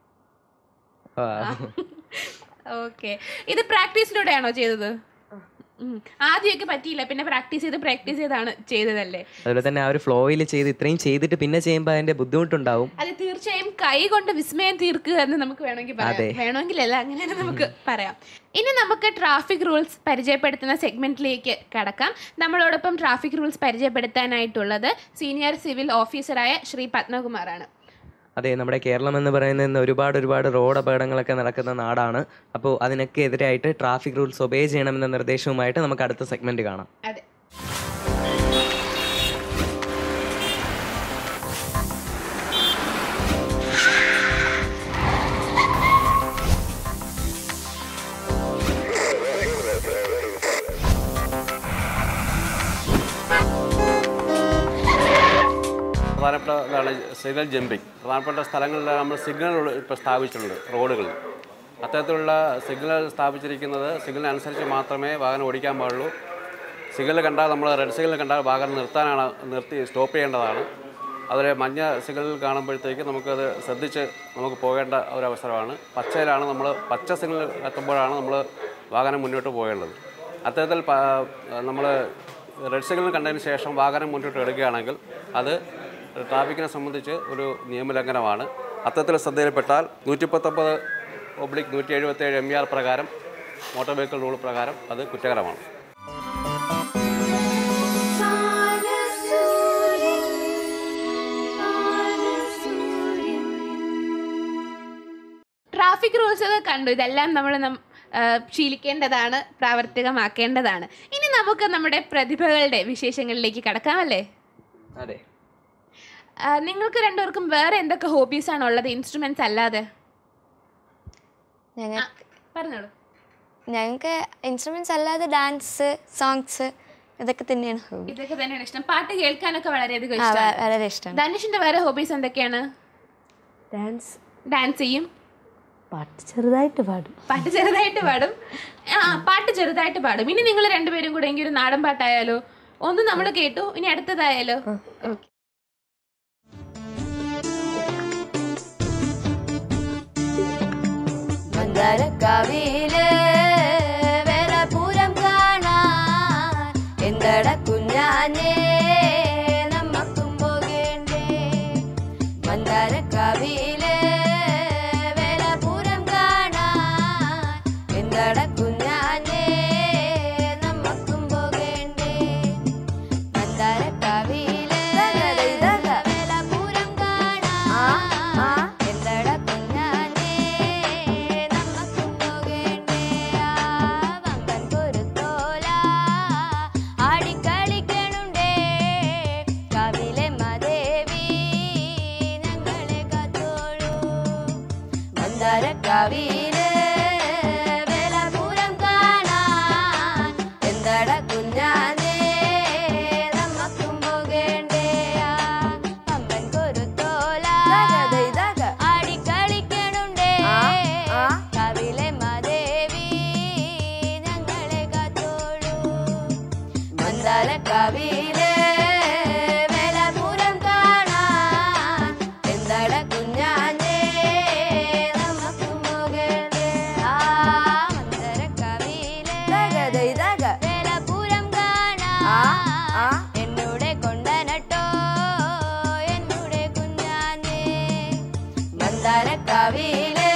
ആ. ഓക്കെ ഇത് പ്രാക്ടീസിലൂടെയാണോ ചെയ്തത് ഉം. ആദ്യമൊക്കെ പറ്റിയില്ല പിന്നെ പ്രാക്ടീസ് ചെയ്ത് പ്രാക്ടീസ് ചെയ്താണ് ചെയ്തതല്ലേ അതുപോലെ തന്നെ ആ ഒരു ഫ്ലോയിൽ ചെയ്ത് ഇത്രയും ചെയ്തിട്ട് പിന്നെ ചെയ്യുമ്പോൾ അതിന്റെ ബുദ്ധിമുട്ടുണ്ടാവും അത് തീർച്ചയായും കൈ കൊണ്ട് വിസ്മയം തീർക്കുക എന്ന് നമുക്ക് വേണമെങ്കിൽ അതെ. പറയാം വേണമെങ്കിലല്ല അങ്ങനെ നമുക്ക് പറയാം ഇനി നമുക്ക് ട്രാഫിക് റൂൾസ് പരിചയപ്പെടുത്തുന്ന സെഗ്മെന്റിലേക്ക് കടക്കാം നമ്മളോടൊപ്പം ട്രാഫിക് റൂൾസ് പരിചയപ്പെടുത്താനായിട്ടുള്ളത് സീനിയർ സിവിൽ ഓഫീസറായ ശ്രീ പത്മകുമാറാണ് അതെ നമ്മുടെ കേരളം എന്ന് പറയുന്നത് ഇന്ന് ഒരുപാട് ഒരുപാട് റോഡ് അപകടങ്ങളൊക്കെ നടക്കുന്ന നാടാണ് അപ്പോൾ അതിനൊക്കെ എതിരായിട്ട് ട്രാഫിക് റൂൾസ് ഒബേ ചെയ്യണമെന്ന നിർദ്ദേശവുമായിട്ട് നമുക്ക് അടുത്ത സെഗ്മെന്റ് കാണാം അതെ പ്രധാനപ്പെട്ട ഇതാണ് സിഗ്നൽ ജമ്പിങ് പ്രധാനപ്പെട്ട സ്ഥലങ്ങളിൽ നമ്മൾ സിഗ്നൽ ഇപ്പോൾ സ്ഥാപിച്ചിട്ടുണ്ട് റോഡുകളിൽ അത്തരത്തിലുള്ള സിഗ്നൽ സ്ഥാപിച്ചിരിക്കുന്നത് സിഗ്നൽ അനുസരിച്ച് മാത്രമേ വാഹനം ഓടിക്കാൻ പാടുള്ളൂ സിഗ്നൽ കണ്ടാൽ നമ്മൾ റെഡ് സിഗ്നൽ കണ്ടാൽ വാഹനം നിർത്താനാണ് നിർത്തി സ്റ്റോപ്പ് ചെയ്യേണ്ടതാണ് അതുപോലെ മഞ്ഞ സിഗ്നൽ കാണുമ്പോഴത്തേക്ക് നമുക്കത് ശ്രദ്ധിച്ച് നമുക്ക് പോകേണ്ട ഒരു അവസരമാണ് പച്ചയിലാണ് നമ്മൾ പച്ച സിഗ്നൽ എത്തുമ്പോഴാണ് നമ്മൾ വാഹനം മുന്നോട്ട് പോകേണ്ടത് അത്തരത്തിൽ നമ്മൾ റെഡ് സിഗ്നൽ കണ്ടതിന് ശേഷം വാഹനം മുന്നോട്ട് എടുക്കുകയാണെങ്കിൽ അത് ട്രാഫിക്കിനെ സംബന്ധിച്ച് ഒരു നിയമലംഘനമാണ് അത്തരത്തിൽ ശ്രദ്ധയിൽപ്പെട്ടാൽ നൂറ്റി പത്തൊമ്പത് ഒബ്ലിക് നൂറ്റി എഴുപത്തേഴ് എം ഇ ആർ പ്രകാരം മോട്ടോർ വെഹിക്കിൾ റൂൾ പ്രകാരം അത് കുറ്റകരമാണ് ട്രാഫിക് റൂൾസ് ഒക്കെ കണ്ടു ഇതെല്ലാം നമ്മൾ ശീലിക്കേണ്ടതാണ് പ്രാവർത്തികമാക്കേണ്ടതാണ് ഇനി നമുക്ക് നമ്മുടെ പ്രതിഭകളുടെ വിശേഷങ്ങളിലേക്ക് കടക്കാമല്ലേ അതെ ആ, നിങ്ങൾക്ക് രണ്ടുപേർക്കും വേറെ എന്തൊക്കെ ഹോബീസ് ആണ് ഉള്ളത് ഇൻസ്ട്രുമെന്റ്സ് അല്ലാതെ ഞങ്ങൾ പറഞ്ഞോളൂ ഞങ്ങൾക്ക് ഇൻസ്ട്രുമെന്റ്സ് അല്ലാതെ ഡാൻസ് സോങ്സ് ഇതൊക്കെ തന്നെയാണ് ഹോബി ഇതൊക്കെ തന്നെയാണ് ഇഷ്ടം പാട്ട് കേൾക്കാനൊക്കെ വളരെയധികം ആ ഇഷ്ടമാണ് വ- വളരെ ഇഷ്ടമാണ് ധനുഷിന്റെ വേറെ ഹോബീസ് എന്തൊക്കെയാണ് ഡാൻസ് ഡാൻസ് ചെയ്യും പാട്ട് ചെറുതായിട്ട് പാടും പാട്ട് ചെറുതായിട്ട് പാടും ആ പാട്ട് ചെറുതായിട്ട് പാടും ഇനി നിങ്ങൾ രണ്ടുപേരും കൂടെ എങ്കിൽ ഒരു നാടൻ പാട്ടായാലോ ഒന്ന് നമ്മൾ കേട്ടു ഇനി അടുത്തതായാലോ ഓക്കെ മന്ദാരക്കാവില് വേലപൂരം കാണാൻ എന്തട കുഞ്ഞാനേ നമ്മക്കും പോകേണ്ടേ മന്ദാരക്കാവില് വേലപൂരം കാണാൻ എന്തട കുഞ്ഞാനേ നമ്മക്കും പോകേണ്ടേ മന്ദാരക്കാവില് വേലപൂരം കാണാൻ എന്തട കുഞ്ഞാനേ നമ്മക്കും പോകേണ്ടേ ആ വമ്പൻ കുരുത്തോല ആടിക്കളിക്കണുണ്ടേ കവിലെ മദേവി ഞങ്ങളെ കാത്തോളൂ മന്ദാരക്കാവില് വേലപൂരം കാണാൻ എന്തട കുഞ്ഞാനേ നമ്മക്കും പോകേണ്ടേ ആ പമ്പൻ കുരുത്തോല ആടിക്കളിക്കണുണ്ടേ കവിലെ മദേവി ഞങ്ങളെ കാത്തോളൂ മന്ദാരക്കാവിലെ വേലപൂരം കാണാൻ എന്തട കുഞ്ഞാനേ നമുക്കും പോകേണ്ടേ ആ മന്ദാരക്കാവിലെ വേലപൂരം കാണാൻ എന്നോടെ കൊണ്ടനട്ടോ എന്നോടെ കുഞ്ഞാനേ മന്ദാരക്കാവിലെ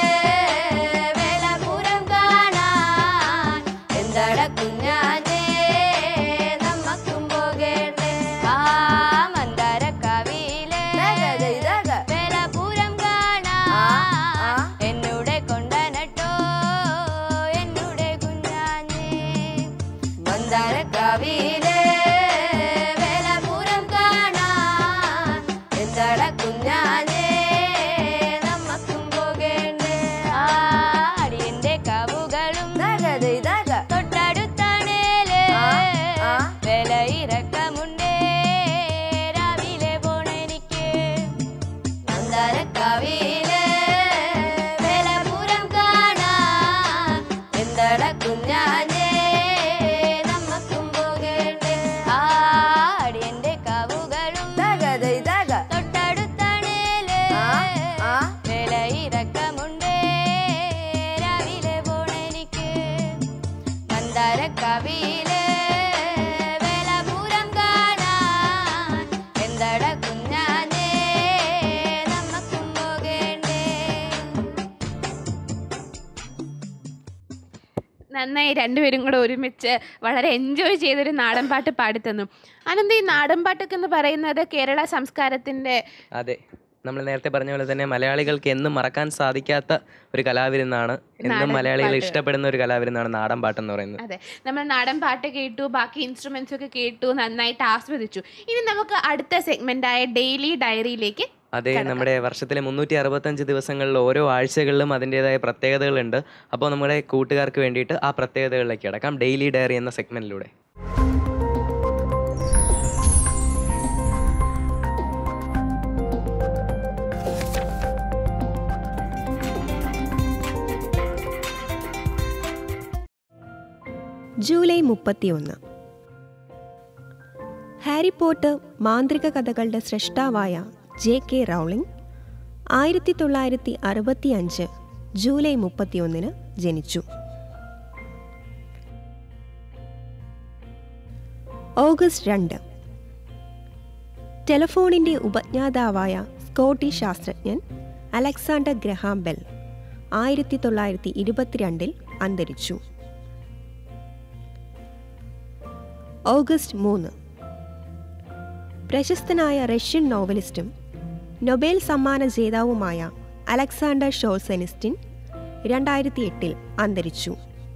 വേലപൂരം കാണാൻ എന്തട കുഞ്ഞാനേ നമ്മക്കും പോകേണ്ടേ ആ മന്ദാരക്കാവിലെ വേലപൂരം കാണാൻ എന്നോടെ കൊണ്ടനട്ടോ എന്നോടെ കുഞ്ഞാനേ മന്ദാരക്കാവിലെ വേലപൂരം കാണാൻ എന്തട കുഞ്ഞാനേ നമ്മക്കും പോകേണ്ടേ ആ അടിയന്റെ കാവുകളും തൊട്ടടുത്താണേലേ വിലയിറക്കമുണ്ടേ രാവിലെ പോണെനിക്ക് മന്ദാര കുഞ്ഞാഞ്ഞേ നമുക്കും പോകേണ്ടേ ആടിയന്റെ കാവുകളും ഇതാക ഇതാക തൊട്ടടുത്താണേലേ ആ, ആ. വിലയിറക്കമുണ്ടേ രാവിലെ പോണെനിക്ക് മന്ദാരക്കവിയിലെ വേലപൂരം കാണാൻ എന്തട കുഞ്ഞാഞ്ഞേ നമുക്കും പോകേണ്ടേ നന്നായി രണ്ടുപേരും കൂടെ ഒരുമിച്ച് വളരെ എൻജോയ് ചെയ്തൊരു നാടൻ പാട്ട് പാടിത്തന്നു അനന്ത് ഈ നാടൻ പാട്ടൊക്കെ എന്ന് പറയുന്നത് കേരള സംസ്കാരത്തിന്റെ അതെ നമ്മൾ നേരത്തെ പറഞ്ഞ പോലെ തന്നെ മലയാളികൾക്ക് എന്നും മറക്കാൻ സാധിക്കാത്ത ഒരു കലാവിരുന്നാണ് എന്നും നാടൻ മലയാളികൾ പാട്ടുകൾ. ഇഷ്ടപ്പെടുന്ന ഒരു കലാവിരുന്നാണ് നാടൻ പാട്ടെന്ന് പറയുന്നത് അതെ നമ്മൾ നാടൻ പാട്ട് കേട്ടു ബാക്കി ഇൻസ്ട്രുമെന്റ്സ് ഒക്കെ കേട്ടു നന്നായിട്ട് ആസ്വദിച്ചു ഇനി നമുക്ക് അടുത്ത സെഗ്മെന്റ് ആയ ഡെയിലി ഡയറിയിലേക്ക് അതെ കടക്കാം. നമ്മുടെ വർഷത്തിലെ മുന്നൂറ്റി അറുപത്തഞ്ച് ദിവസങ്ങളിൽ ഓരോ ആഴ്ചകളിലും അതിൻ്റെതായ പ്രത്യേകതകളുണ്ട് അപ്പോൾ നമ്മുടെ കൂട്ടുകാർക്ക് വേണ്ടിയിട്ട് ആ പ്രത്യേകതകളിലേക്ക് കിടക്കാം ഡെയിലി ഡയറി എന്ന സെഗ്മെന്റിലൂടെ ജൂലൈ മുപ്പത്തിയൊന്ന് ഹാരി പോട്ടർ മാന്ത്രിക കഥകളുടെ സൃഷ്ടാവായ ജെ കെ റൗളിംഗ് ആയിരത്തി തൊള്ളായിരത്തി അറുപത്തി അഞ്ച് ജൂലൈ മുപ്പത്തിയൊന്നിന് ജനിച്ചു ഓഗസ്റ്റ് രണ്ട് ടെലഫോണിന്റെ ഉപജ്ഞാതാവായ സ്കോട്ടിഷ് ശാസ്ത്രജ്ഞൻ അലക്സാണ്ടർ ഗ്രഹാം ബെൽ ആയിരത്തി തൊള്ളായിരത്തി ഇരുപത്തിരണ്ടിൽ അന്തരിച്ചു ഓഗസ്റ്റ് മൂന്ന് പ്രശസ്തനായ റഷ്യൻ നോവലിസ്റ്റും നൊബേൽ സമ്മാന ജേതാവുമായ അലക്സാണ്ടർ ഷോൾസെനിസ്റ്റിൻ രണ്ടായിരത്തി എട്ടിൽ അന്തരിച്ചു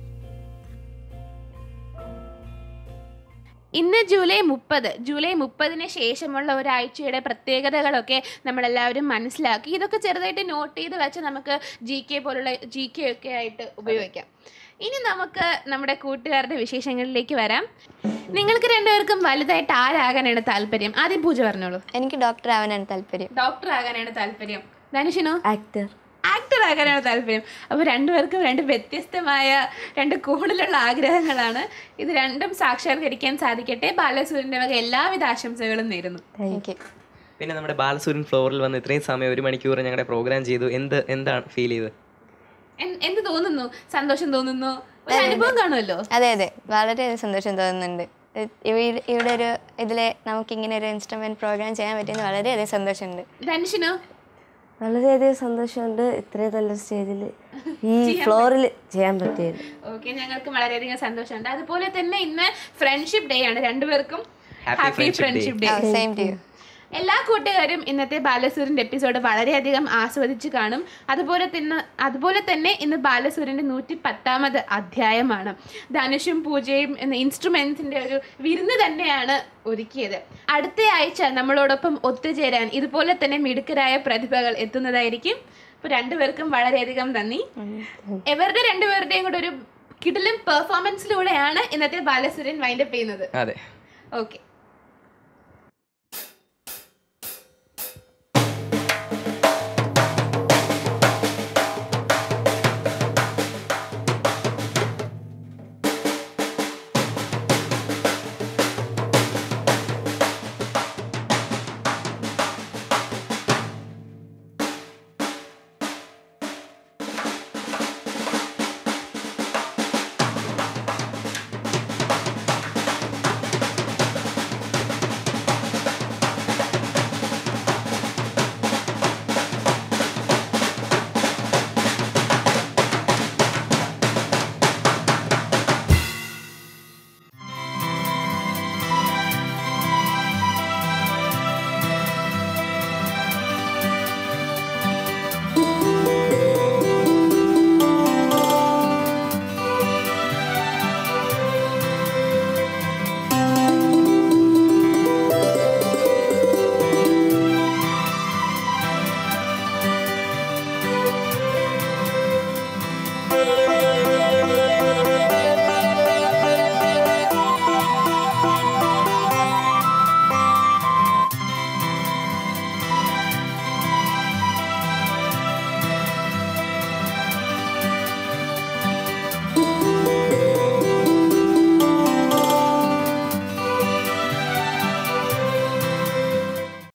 ഇന്ന് ജൂലൈ മുപ്പത് ജൂലൈ മുപ്പതിന് ശേഷമുള്ള ഒരാഴ്ചയുടെ പ്രത്യേകതകളൊക്കെ നമ്മളെല്ലാവരും മനസ്സിലാക്കി ഇതൊക്കെ ചെറുതായിട്ട് നോട്ട് ചെയ്ത് വെച്ച് നമുക്ക് ജി കെ പോലുള്ള ജി കെ ഒക്കെ ആയിട്ട് ഉപയോഗിക്കാം ഇനി നമുക്ക് നമ്മുടെ കൂട്ടുകാരുടെ വിശേഷങ്ങളിലേക്ക് വരാം നിങ്ങൾക്ക് രണ്ടുപേർക്കും വലുതായിട്ട് ആരാകാനാണ് താല്പര്യം ആദ്യം പൂജ പറഞ്ഞോളൂ എനിക്ക് ഡോക്ടർ ആവാനാണ് താല്പര്യം ഡോക്ടർ ആകാനാണ് താല്പര്യം ധനുഷിനോ ആക്ടർ ആക്ടർ ആകാനാണ് താല്പര്യം അപ്പോൾ രണ്ടുപേർക്കും രണ്ട് വ്യത്യസ്തമായ രണ്ട് കൂടുതലുള്ള ആഗ്രഹങ്ങളാണ് ഇത് രണ്ടും സാക്ഷാത്കരിക്കാൻ സാധിക്കട്ടെ ബാലസൂര്യൻ്റെ വക എല്ലാവിധ ആശംസകളും നേരുന്നു താങ്ക് യു പിന്നെ നമ്മുടെ ബാലസൂര്യൻ ഫ്ലോറിൽ വന്ന് ഇത്രയും സമയം ഒരു മണിക്കൂർ ഞങ്ങളുടെ പ്രോഗ്രാം ചെയ്തു എന്ത് എന്താണ് ഫീൽ ചെയ്തത് എൻ- എന്ത് തോന്നുന്നു സന്തോഷം തോന്നുന്നു ഒരു അനുഭവം കാണുമല്ലോ അതെ അതെ വളരെ സന്തോഷം തോന്നുന്നുണ്ട് ഇ- ഇവ- ഇവിടെ ഒരു ഇതിലെ നമുക്ക് ഇങ്ങനെ ഒരു ഇൻസ്ട്രുമെന്റ് പ്രോഗ്രാം ചെയ്യാൻ പറ്റിയെന്ന് വളരെയധികം സന്തോഷമുണ്ട് ധനുഷിനോ വളരെയധികം സന്തോഷമുണ്ട് ഇത്രയും നല്ല സ്റ്റേജിൽ ഈ ഫ്ലോറിൽ ചെയ്യാൻ പറ്റിയത് ഓക്കെ ഞങ്ങൾക്ക് വളരെയധികം സന്തോഷമുണ്ട് അതുപോലെ തന്നെ ഇന്ന് ഫ്രണ്ട്ഷിപ്പ് ഡേ ആണ് രണ്ടുപേർക്കും Happy happy Friendship friendship day same to you എല്ലാ കൂട്ടുകാരും ഇന്നത്തെ ബാലസൂര്യൻ്റെ എപ്പിസോഡ് വളരെയധികം ആസ്വദിച്ച് കാണും അതുപോലെ തന്നെ അതുപോലെ തന്നെ ഇന്ന് ബാലസൂര്യൻ്റെ നൂറ്റി പത്താമത് അധ്യായമാണ് ധനുഷും പൂജയും എന്ന ഇൻസ്ട്രുമെൻസിൻ്റെ ഒരു വിരുന്ന് തന്നെയാണ് ഒരുക്കിയത് അടുത്ത ആഴ്ച നമ്മളോടൊപ്പം ഒത്തുചേരാൻ ഇതുപോലെ തന്നെ മിടുക്കരായ പ്രതിഭകൾ എത്തുന്നതായിരിക്കും അപ്പോൾ രണ്ടുപേർക്കും വളരെയധികം നന്ദി ഇവരുടെ രണ്ടുപേരുടെയും കൂടെ ഒരു കിടിലം പെർഫോമൻസിലൂടെയാണ് ഇന്നത്തെ ബാലസൂര്യൻ വൈൻഡപ്പ് ചെയ്യുന്നത് അതെ ഓക്കെ